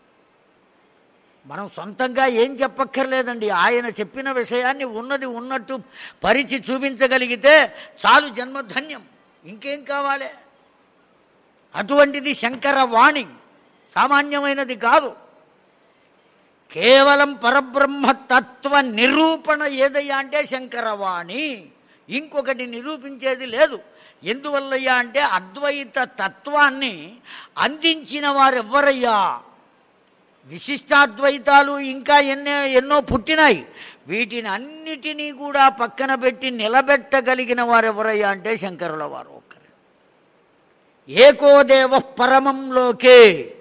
మనం సొంతంగా ఏం చెప్పక్కర్లేదండి ఆయన చెప్పిన విషయాన్ని ఉన్నది ఉన్నట్టు పరిచి చూపించగలిగితే చాలు జన్మధన్యం ఇంకేం కావాలి అటువంటిది శంకర వాణి సామాన్యమైనది కాదు కేవలం పరబ్రహ్మ తత్వ నిరూపణ ఏదయ్యా అంటే శంకరవాణి ఇంకొకటి నిరూపించేది లేదు ఎందువల్లయ్యా అంటే అద్వైత తత్వాన్ని అందించిన వారెవ్వరయ్యా విశిష్టాద్వైతాలు ఇంకా ఎన్నో ఎన్నో పుట్టినాయి వీటిని అన్నిటినీ కూడా పక్కన పెట్టి నిలబెట్టగలిగిన వారు ఎవరయ్యా అంటే శంకరుల వారు ఒక్కరు ఏకోదేవ పరమంలోకే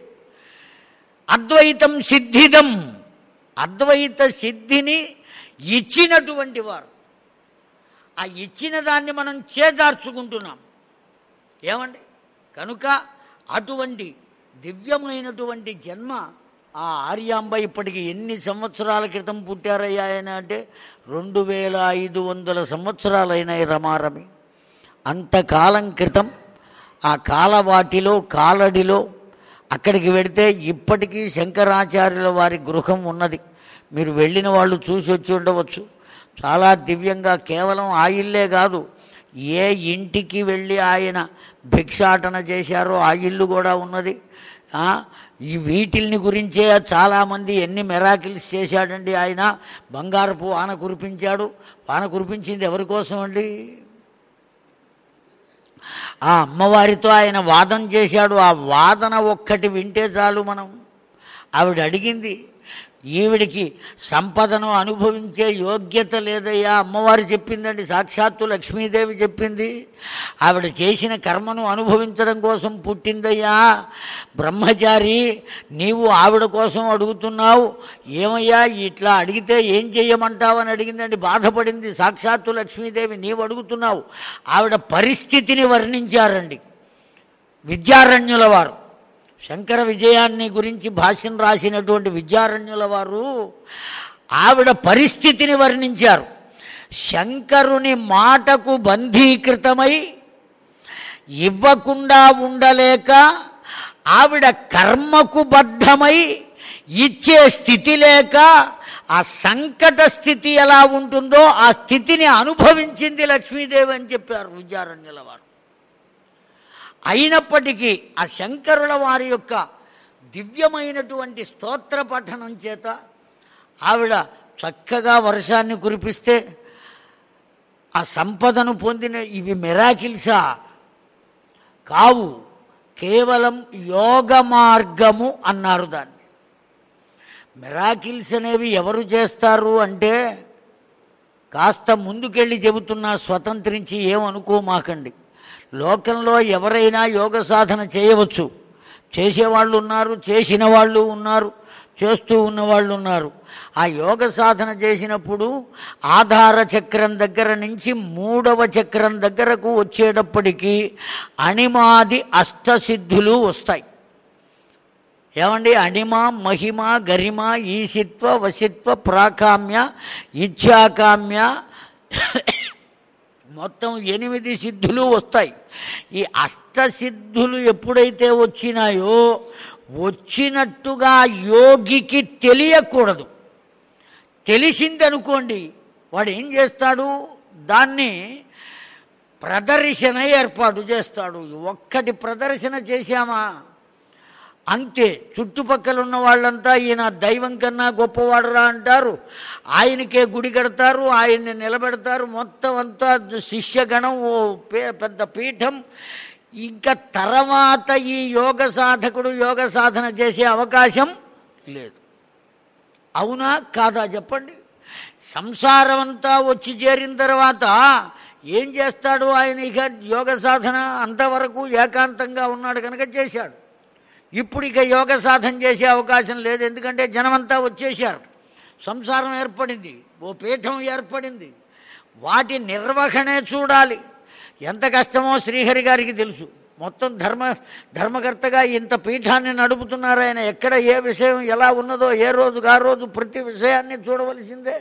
అద్వైతం సిద్ధిదం అద్వైత సిద్ధిని ఇచ్చినటువంటి వారు ఆ ఇచ్చిన దాన్ని మనం చేజార్చుకుంటున్నాం ఏమండి కనుక అటువంటి దివ్యమైనటువంటి జన్మ ఆ ఆర్యాంబ ఇప్పటికి ఎన్ని సంవత్సరాల క్రితం పుట్టారయ్యా ఆయన అంటే రెండు వేల ఐదు వందల సంవత్సరాలైనాయి రమారమి అంతకాలం క్రితం ఆ కాలవాటిలో కాలడిలో అక్కడికి వెడితే ఇప్పటికీ శంకరాచార్యుల వారి గృహం ఉన్నది మీరు వెళ్ళిన వాళ్ళు చూసి వచ్చి ఉండవచ్చు చాలా దివ్యంగా కేవలం ఆ ఇల్లే కాదు ఏ ఇంటికి వెళ్ళి ఆయన భిక్షాటన చేశారో ఆ ఇల్లు కూడా ఉన్నది ఆ, ఈ వీటిల్ని గురించే చాలామంది ఎన్ని మెరాకిల్స్ చేశాడండి ఆయన బంగారపు వాన కురిపించాడు వాన కురిపించింది ఎవరి కోసం అండి ఆ అమ్మవారితో ఆయన వాదన చేశాడు ఆ వాదన ఒక్కటి వింటే చాలు మనం ఆవిడ అడిగింది ఈవిడికి సంపదను అనుభవించే యోగ్యత లేదయ్యా అమ్మవారు చెప్పిందండి సాక్షాత్తు లక్ష్మీదేవి చెప్పింది ఆవిడ చేసిన కర్మను అనుభవించడం కోసం పుట్టిందయ్యా బ్రహ్మచారి నీవు ఆవిడ కోసం అడుగుతున్నావు ఏమయ్యా ఇట్లా అడిగితే ఏం చెయ్యమంటావు అని అడిగిందండి బాధపడింది సాక్షాత్తు లక్ష్మీదేవి నీవు అడుగుతున్నావు ఆవిడ పరిస్థితిని వర్ణించారండి విద్యారణ్యుల వారు శంకర విజయాన్ని గురించి భాష్యం రాసినటువంటి విద్యారణ్యుల వారు ఆవిడ పరిస్థితిని వర్ణించారు శంకరుని మాటకు బంధీకృతమై ఇవ్వకుండా ఉండలేక ఆవిడ కర్మకు బద్ధమై ఇచ్చే స్థితి లేక ఆ సంకట స్థితి ఎలా ఉంటుందో ఆ స్థితిని అనుభవించింది లక్ష్మీదేవి అని చెప్పారు విద్యారణ్యుల వారు అయినప్పటికీ ఆ శంకరుల వారి యొక్క దివ్యమైనటువంటి స్తోత్ర పఠనం చేత ఆవిడ చక్కగా వర్షాన్ని కురిపిస్తే ఆ సంపదను పొందిన ఇవి మెరాకిల్సా కావు కేవలం యోగ మార్గము అన్నారు దాన్ని మెరాకిల్స్ అనేవి ఎవరు చేస్తారు అంటే కాస్త ముందుకెళ్ళి చెబుతున్నా స్వతంత్రించి ఏమనుకోమాకండి లోకంలో ఎవరైనా యోగ సాధన చేయవచ్చు చేసేవాళ్ళు ఉన్నారు చేసిన వాళ్ళు ఉన్నారు చేస్తూ ఉన్నవాళ్ళు ఉన్నారు ఆ యోగ సాధన చేసినప్పుడు ఆధార చక్రం దగ్గర నుంచి మూడవ చక్రం దగ్గరకు వచ్చేటప్పటికి అణిమాది అష్టసిద్ధులు వస్తాయి ఏమండి అణిమ మహిమ గరిమ ఈసిత్వ వసిత్వ ప్రాకామ్య ఇచ్ఛాకామ్య మొత్తం ఎనిమిది సిద్ధులు వస్తాయి ఈ అష్టసిద్ధులు ఎప్పుడైతే వచ్చినాయో వచ్చినట్టుగా యోగికి తెలియకూడదు తెలిసింది అనుకోండి వాడు ఏం చేస్తాడు దాన్ని ప్రదర్శన ఏర్పాటు చేస్తాడు ఒక్కటి ప్రదర్శన చేశామా అంతే చుట్టుపక్కల ఉన్న వాళ్ళంతా ఈయన దైవం కన్నా గొప్పవాడురా అంటారు ఆయనకే గుడి కడతారు ఆయన్ని నిలబెడతారు మొత్తం అంతా శిష్యగణం ఓ పే- పెద్ద పీఠం ఇంకా తర్వాత ఈ యోగ సాధకుడు యోగ సాధన చేసే అవకాశం లేదు అవునా కాదా చెప్పండి సంసారం అంతా వచ్చి చేరిన తర్వాత ఏం చేస్తాడు ఆయన ఇక యోగ సాధన అంతవరకు ఏకాంతంగా ఉన్నాడు కనుక చేశాడు ఇప్పుడు ఇక యోగ సాధన చేసే అవకాశం లేదు ఎందుకంటే జనమంతా వచ్చేశారు సంసారం ఏర్పడింది ఓ పీఠం ఏర్పడింది వాటి నిర్వహణే చూడాలి ఎంత కష్టమో శ్రీహరి గారికి తెలుసు మొత్తం ధర్మ ధర్మకర్తగా ఇంత పీఠాన్ని నడుపుతున్నారు ఆయన ఎక్కడ ఏ విషయం ఎలా ఉన్నదో ఏ రోజు ఆ రోజు ప్రతి విషయాన్ని చూడవలసిందే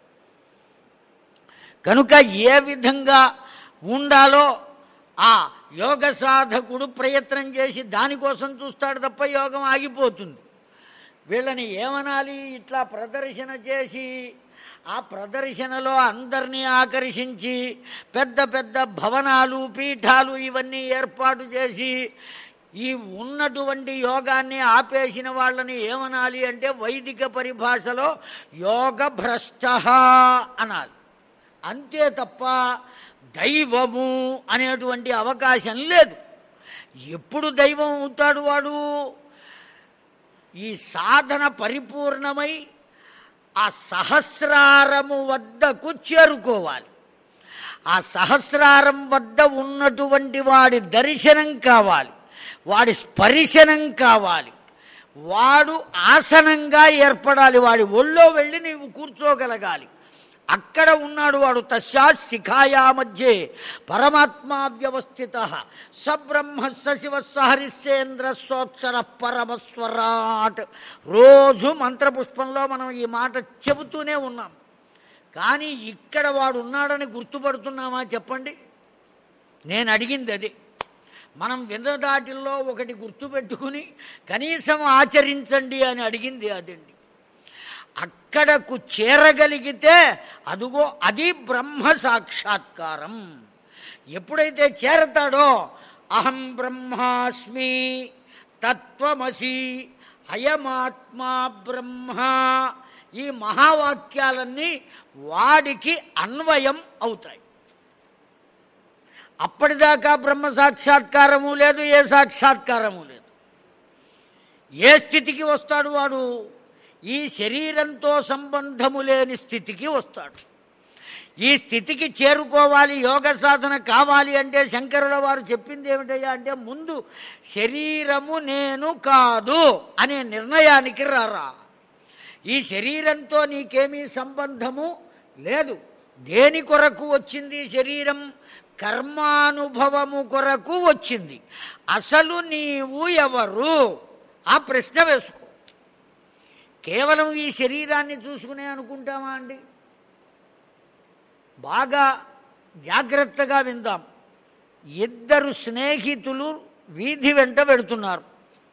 కనుక ఏ విధంగా ఉండాలో ఆ యోగ సాధకుడు ప్రయత్నం చేసి దానికోసం చూస్తాడు తప్ప యోగం ఆగిపోతుంది వీళ్ళని ఏమనాలి ఇట్లా ప్రదర్శన చేసి ఆ ప్రదర్శనలో అందరినీ ఆకర్షించి పెద్ద పెద్ద భవనాలు పీఠాలు ఇవన్నీ ఏర్పాటు చేసి ఈ ఉన్నటువంటి యోగాన్ని ఆపేసిన వాళ్ళని ఏమనాలి అంటే వైదిక పరిభాషలో యోగ భ్రష్ట అనాలి అంతే తప్ప దైవము అనేటువంటి అవకాశం లేదు ఎప్పుడు దైవం అవుతాడు వాడు ఈ సాధన పరిపూర్ణమై ఆ సహస్రారము వద్దకు చేరుకోవాలి ఆ సహస్రారం వద్ద ఉన్నటువంటి వాడి దర్శనం కావాలి వాడి స్పర్శనం కావాలి వాడు ఆసనంగా ఏర్పడాలి వాడి ఒళ్ళో వెళ్ళి నీవు కూర్చోగలగాలి అక్కడ ఉన్నాడు వాడు తస్యా శిఖాయా మధ్యే పరమాత్మా వ్యవస్థిత సబ్రహ్మ శివ సహరిశ్చేంద్ర సోత్సర పరమస్వరాట్ రోజు మంత్రపుష్పంలో మనం ఈ మాట చెబుతూనే ఉన్నాం కానీ ఇక్కడ వాడు ఉన్నాడని గుర్తుపడుతున్నామా చెప్పండి నేను అడిగింది అది మనం వినదాటిల్లో ఒకటి గుర్తుపెట్టుకుని కనీసం ఆచరించండి అని అడిగింది అదండి అక్కడకు చేరగలిగితే అదుగో అది బ్రహ్మ సాక్షాత్కారం ఎప్పుడైతే చేరతాడో అహం బ్రహ్మాస్మి తత్వమసి అయమాత్మా బ్రహ్మ ఈ మహావాక్యాలన్నీ వాడికి అన్వయం అవుతాయి అప్పటిదాకా బ్రహ్మ సాక్షాత్కారము లేదు ఏ సాక్షాత్కారము లేదు ఏ స్థితికి వస్తాడు వాడు ఈ శరీరంతో సంబంధము లేని స్థితికి వస్తాడు ఈ స్థితికి చేరుకోవాలి యోగ సాధన కావాలి అంటే శంకరుల వారు చెప్పింది ఏమిటయ్యా అంటే ముందు శరీరము నేను కాదు అనే నిర్ణయానికి రారా ఈ శరీరంతో నీకేమీ సంబంధము లేదు దేని కొరకు వచ్చింది శరీరం కర్మానుభవము కొరకు వచ్చింది అసలు నీవు ఎవరు ఆ ప్రశ్న వేసుకో కేవలం ఈ శరీరాన్ని చూసుకునే అనుకుంటామా అండి బాగా జాగ్రత్తగా విందాం ఇద్దరు స్నేహితులు వీధి వెంట పెడుతున్నారు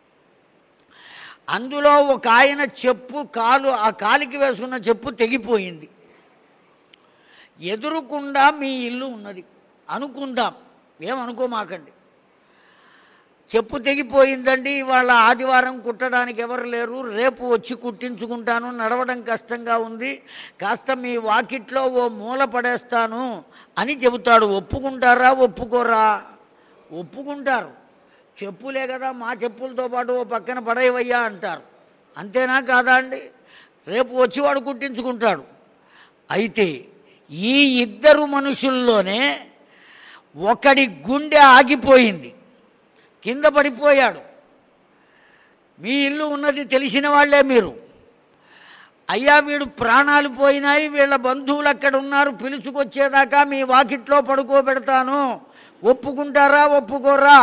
అందులో ఒక ఆయన చెప్పు కాలు ఆ కాలికి వేసుకున్న చెప్పు తెగిపోయింది ఎదురుకుండా మీ ఇల్లు ఉన్నది అనుకుందాం ఏమనుకోమాకండి చెప్పు తెగిపోయిందండి ఇవాళ ఆదివారం కుట్టడానికి ఎవరు లేరు రేపు వచ్చి కుట్టించుకుంటాను నడవడం కష్టంగా ఉంది కాస్త మీ వాకిట్లో ఓ మూల పడేస్తాను అని చెబుతాడు ఒప్పుకుంటారా ఒప్పుకోరా ఒప్పుకుంటారు చెప్పులే కదా మా చెప్పులతో పాటు ఓ పక్కన పడేవయ్యా అంటారు అంతేనా కాదా అండి రేపు వచ్చి వాడు కుట్టించుకుంటాడు అయితే ఈ ఇద్దరు మనుషుల్లోనే ఒకడి గుండె ఆగిపోయింది కింద పడిపోయాడు మీ ఇల్లు ఉన్నది తెలిసిన వాళ్ళే మీరు అయ్యా వీడు ప్రాణాలు పోయినాయి వీళ్ళ బంధువులు అక్కడ ఉన్నారు పిలుచుకొచ్చేదాకా మీ వాకిట్లో పడుకోబెడతాను ఒప్పుకుంటారా ఒప్పుకోరా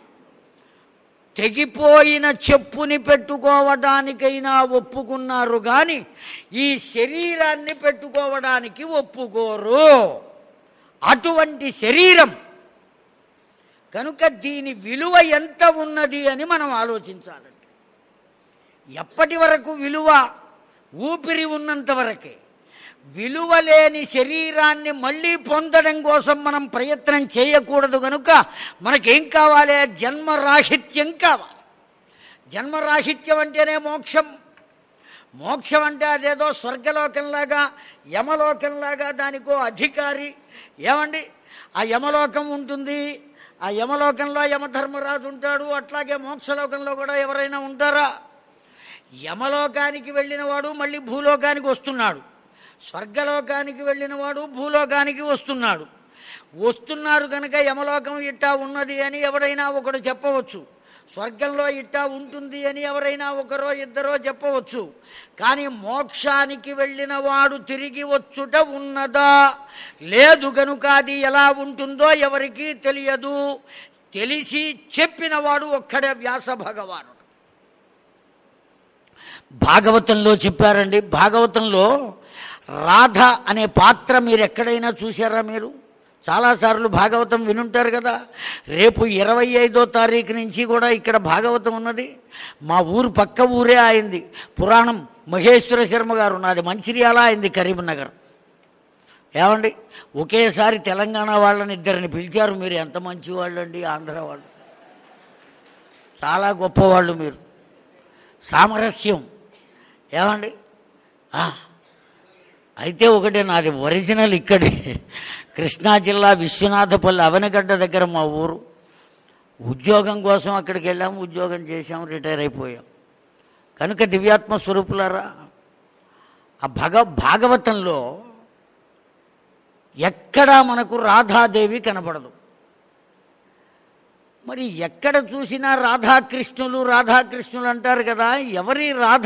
తెగిపోయిన చెప్పుని పెట్టుకోవడానికైనా ఒప్పుకున్నారు కానీ ఈ శరీరాన్ని పెట్టుకోవడానికి ఒప్పుకోరు అటువంటి శరీరం కనుక దీని విలువ ఎంత ఉన్నది అని మనం ఆలోచించాలండి ఎప్పటి వరకు విలువ ఊపిరి ఉన్నంత వరకే విలువ లేని శరీరాన్ని మళ్ళీ పొందడం కోసం మనం ప్రయత్నం చేయకూడదు కనుక మనకేం కావాలి జన్మరాహిత్యం కావాలి జన్మరాహిత్యం అంటేనే మోక్షం మోక్షం అంటే అదేదో స్వర్గలోకంలాగా యమలోకంలాగా దానికో అధికారి ఏమండి ఆ యమలోకం ఉంటుంది ఆ యమలోకంలో యమధర్మరాజు ఉంటాడు అట్లాగే మోక్షలోకంలో కూడా ఎవరైనా ఉంటారా యమలోకానికి వెళ్ళిన వాడు మళ్ళీ భూలోకానికి వస్తున్నాడు స్వర్గలోకానికి వెళ్ళిన వాడు భూలోకానికి వస్తున్నాడు వస్తున్నారు కనుక యమలోకం ఇట్టా ఉన్నది అని ఎవరైనా ఒకడు చెప్పవచ్చు స్వర్గంలో ఇట్టా ఉంటుంది అని ఎవరైనా ఒకరో ఇద్దరో చెప్పవచ్చు కానీ మోక్షానికి వెళ్ళిన వాడు తిరిగి వచ్చుట ఉన్నదా లేదు కనుక అది ఎలా ఉంటుందో ఎవరికీ తెలియదు తెలిసి చెప్పిన వాడు ఒక్కడే వ్యాస భగవానుడు భాగవతంలో చెప్పారండి భాగవతంలో రాధ అనే పాత్ర మీరు ఎక్కడైనా చూశారా మీరు చాలాసార్లు భాగవతం వినుంటారు కదా రేపు ఇరవై ఐదో తారీఖు నుంచి కూడా ఇక్కడ భాగవతం ఉన్నది మా ఊరు పక్క ఊరే అయింది పురాణం మహేశ్వర శర్మ గారు నాది మంచిర్యాల అయింది కరీంనగర్ ఏమండి ఒకేసారి తెలంగాణ వాళ్ళని ఇద్దరిని పిలిచారు మీరు ఎంత మంచి వాళ్ళండి ఆంధ్ర వాళ్ళు చాలా గొప్పవాళ్ళు మీరు సామరస్యం ఏమండి ఆ, అయితే ఒకటే నాది ఒరిజినల్ ఇక్కడే కృష్ణా జిల్లా విశ్వనాథపల్లి అవనగడ్డ దగ్గర మా ఊరు ఉద్యోగం కోసం అక్కడికి వెళ్ళాము ఉద్యోగం చేసాం రిటైర్ అయిపోయాం కనుక దివ్యాత్మ స్వరూపులారా ఆ భగ భాగవతంలో ఎక్కడా మనకు రాధాదేవి కనబడదు మరి ఎక్కడ చూసినా రాధాకృష్ణులు రాధాకృష్ణులు అంటారు కదా ఎవరి రాధ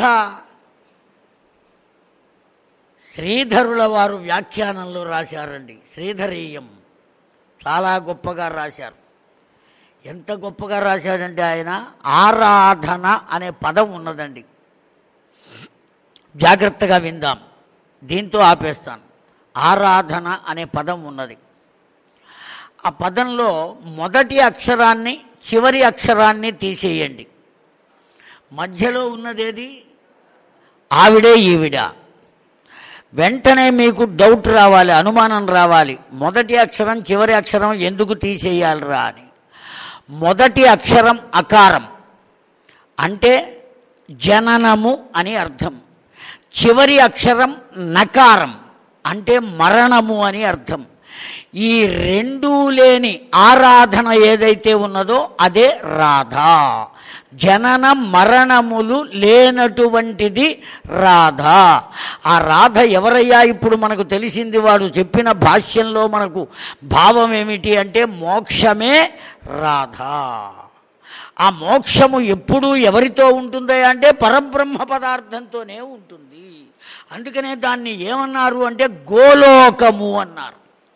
శ్రీధరుల వారు వ్యాఖ్యానంలో రాశారండి శ్రీధరీయం చాలా గొప్పగా రాశారు ఎంత గొప్పగా రాశాడంటే ఆయన ఆరాధన అనే పదం ఉన్నదండి జాగ్రత్తగా విందాం దీంతో ఆపేస్తాను ఆరాధన అనే పదం ఉన్నది ఆ పదంలో మొదటి అక్షరాన్ని చివరి అక్షరాన్ని తీసేయండి మధ్యలో ఉన్నదేది ఆవిడే ఈవిడ వెంటనే మీకు డౌట్ రావాలి అనుమానం రావాలి మొదటి అక్షరం చివరి అక్షరం ఎందుకు తీసేయాలిరా అని మొదటి అక్షరం అకారం అంటే జననము అని అర్థం చివరి అక్షరం నకారం అంటే మరణము అని అర్థం ఈ రెండూ లేని ఆరాధన ఏదైతే ఉన్నదో అదే రాధ జనన మరణములు లేనటువంటిది రాధ ఆ రాధ ఎవరయ్యా ఇప్పుడు మనకు తెలిసింది వాడు చెప్పిన భాష్యంలో మనకు భావం ఏమిటి అంటే మోక్షమే రాధ ఆ మోక్షము ఎప్పుడు ఎవరితో ఉంటుందా అంటే పరబ్రహ్మ పదార్థంతోనే ఉంటుంది అందుకనే దాన్ని ఏమన్నారు అంటే గోలోకము అన్నారు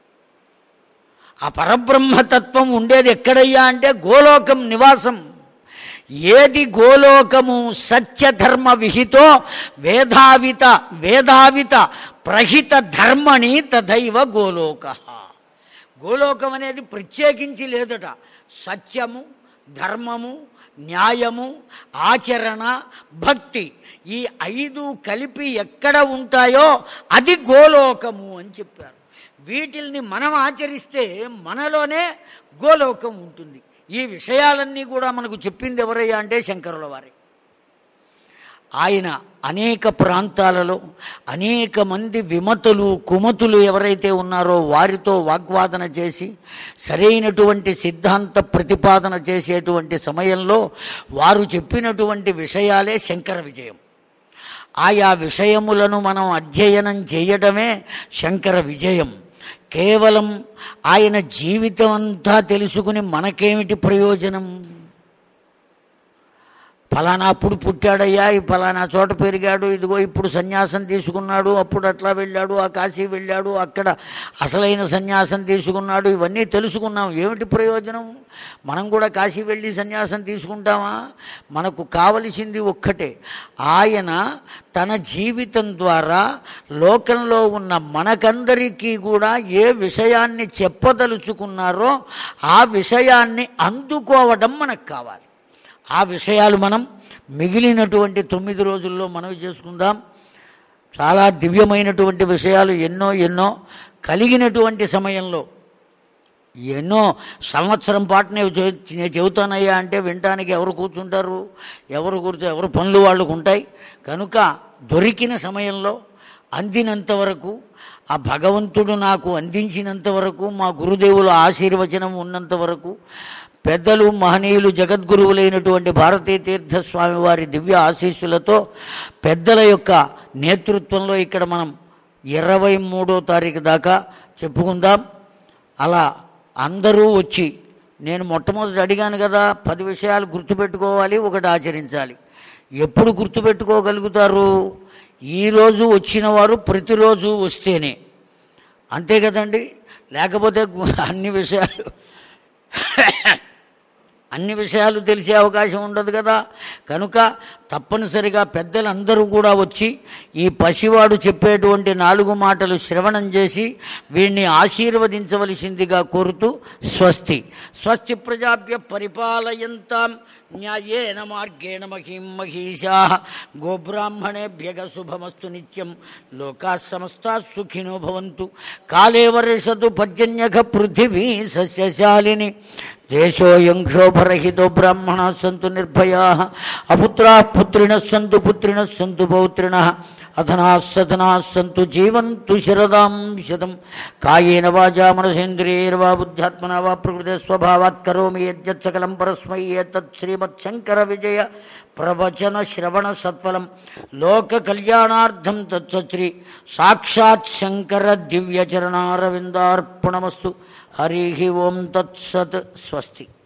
ఆ పరబ్రహ్మతత్వం ఉండేది ఎక్కడయ్యా అంటే గోలోకం నివాసం ఏది గోలోకము సత్యధర్మ విహితో వేదావిత వేదావిత ప్రహిత ధర్మణి తథైవ గోలోక గోలోకం అనేది ప్రత్యేకించి లేదట సత్యము ధర్మము న్యాయము ఆచరణ భక్తి ఈ ఐదు కలిపి ఎక్కడ ఉంటాయో అది గోలోకము అని చెప్పారు వీటిల్ని మనం ఆచరిస్తే మనలోనే గోలోకం ఉంటుంది ఈ విషయాలన్నీ కూడా మనకు చెప్పింది ఎవరయ్యా అంటే శంకరుల వారి ఆయన అనేక ప్రాంతాలలో అనేక మంది విమతులు కుమతులు ఎవరైతే ఉన్నారో వారితో వాగ్వాదన చేసి సరైనటువంటి సిద్ధాంత ప్రతిపాదన చేసేటువంటి సమయంలో వారు చెప్పినటువంటి విషయాలే శంకర విజయం ఆయా విషయములను మనం అధ్యయనం చేయడమే శంకర విజయం కేవలం ఆయన జీవితం అంతా తెలుసుకుని మనకేమిటి ప్రయోజనం ఫలానా అప్పుడు పుట్టాడయ్యా ఈ ఫలానా చోట పెరిగాడు ఇదిగో ఇప్పుడు సన్యాసం తీసుకున్నాడు అప్పుడు అట్లా వెళ్ళాడు ఆ కాశీ వెళ్ళాడు అక్కడ అసలైన సన్యాసం తీసుకున్నాడు ఇవన్నీ తెలుసుకున్నాం ఏమిటి ప్రయోజనం మనం కూడా కాశీ వెళ్ళి సన్యాసం తీసుకుంటామా మనకు కావలసింది ఒక్కటే ఆయన తన జీవితం ద్వారా లోకంలో ఉన్న మనకందరికీ కూడా ఏ విషయాన్ని చెప్పదలుచుకున్నారో ఆ విషయాన్ని అందుకోవడం మనకు కావాలి ఆ విషయాలు మనం మిగిలినటువంటి తొమ్మిది రోజుల్లో మనవి చేసుకుందాం చాలా దివ్యమైనటువంటి విషయాలు ఎన్నో ఎన్నో కలిగినటువంటి సమయంలో ఎన్నో సంవత్సరం పాటు నేను చె- నేను చెబుతానయ్యా అంటే వినటానికి ఎవరు కూర్చుంటారు ఎవరు కూర్చో ఎవరు పనులు వాళ్ళకు ఉంటాయి కనుక దొరికిన సమయంలో అందినంత వరకు ఆ భగవంతుడు నాకు అందించినంత వరకు మా గురుదేవుల ఆశీర్వచనం ఉన్నంత వరకు పెద్దలు మహనీయులు జగద్గురువులైనటువంటి భారతీ తీర్థస్వామి వారి దివ్య ఆశీస్సులతో పెద్దల యొక్క నేతృత్వంలో ఇక్కడ మనం ఇరవై మూడో తారీఖు దాకా చెప్పుకుందాం అలా అందరూ వచ్చి నేను మొట్టమొదటి అడిగాను కదా పది విషయాలు గుర్తుపెట్టుకోవాలి ఒకటి ఆచరించాలి ఎప్పుడు గుర్తుపెట్టుకోగలుగుతారు ఈరోజు వచ్చిన వారు ప్రతిరోజు వస్తేనే అంతే కదండి లేకపోతే గు- అన్ని విషయాలు అన్ని విషయాలు తెలిసే అవకాశం ఉండదు కదా కనుక తప్పనిసరిగా పెద్దలందరూ కూడా వచ్చి ఈ పసివాడు చెప్పేటువంటి నాలుగు మాటలు శ్రవణం చేసి వీడిని ఆశీర్వదించవలసిందిగా కోరుతూ స్వస్తి స్వస్తి ప్రజాభ్య పరిపాలయంతాం న్యాయేన మార్గేణ మహిం మహిషా గోబ్రాహ్మణేభ్యగ శుభమస్తు నిత్యం లోకా సమస్తా సుఖినో భవంతు కాలే వర్షతు పర్జన్యక పృథివీ సస్యశాలిని దేశోయం క్షోభరహితో బ్రాహ్మణా సంతు నిర్భయా అపుత్రా పుత్రిణ సంతు పుత్రిణ సంతు పౌత్రిణ అధనా సధనా సంతు జీవంతు శరదాం శతం కాయేన వాచా మనసేంద్రియైర్వా బుద్ధ్యాత్మనా వా ప్రకృతి స్వభావాత్ కరోమి యజ్జత్ సకలం పరస్మై ఏతత్ శ్రీమచ్చంకర విజయ ప్రవచన శ్రవణ సత్ఫలం లోక కళ్యాణార్థం తత్సశ్రీ సాక్షాత్ శంకర దివ్యచరణారవిందార్పణమస్తు హరి ఓం తత్సత్ స్వస్తి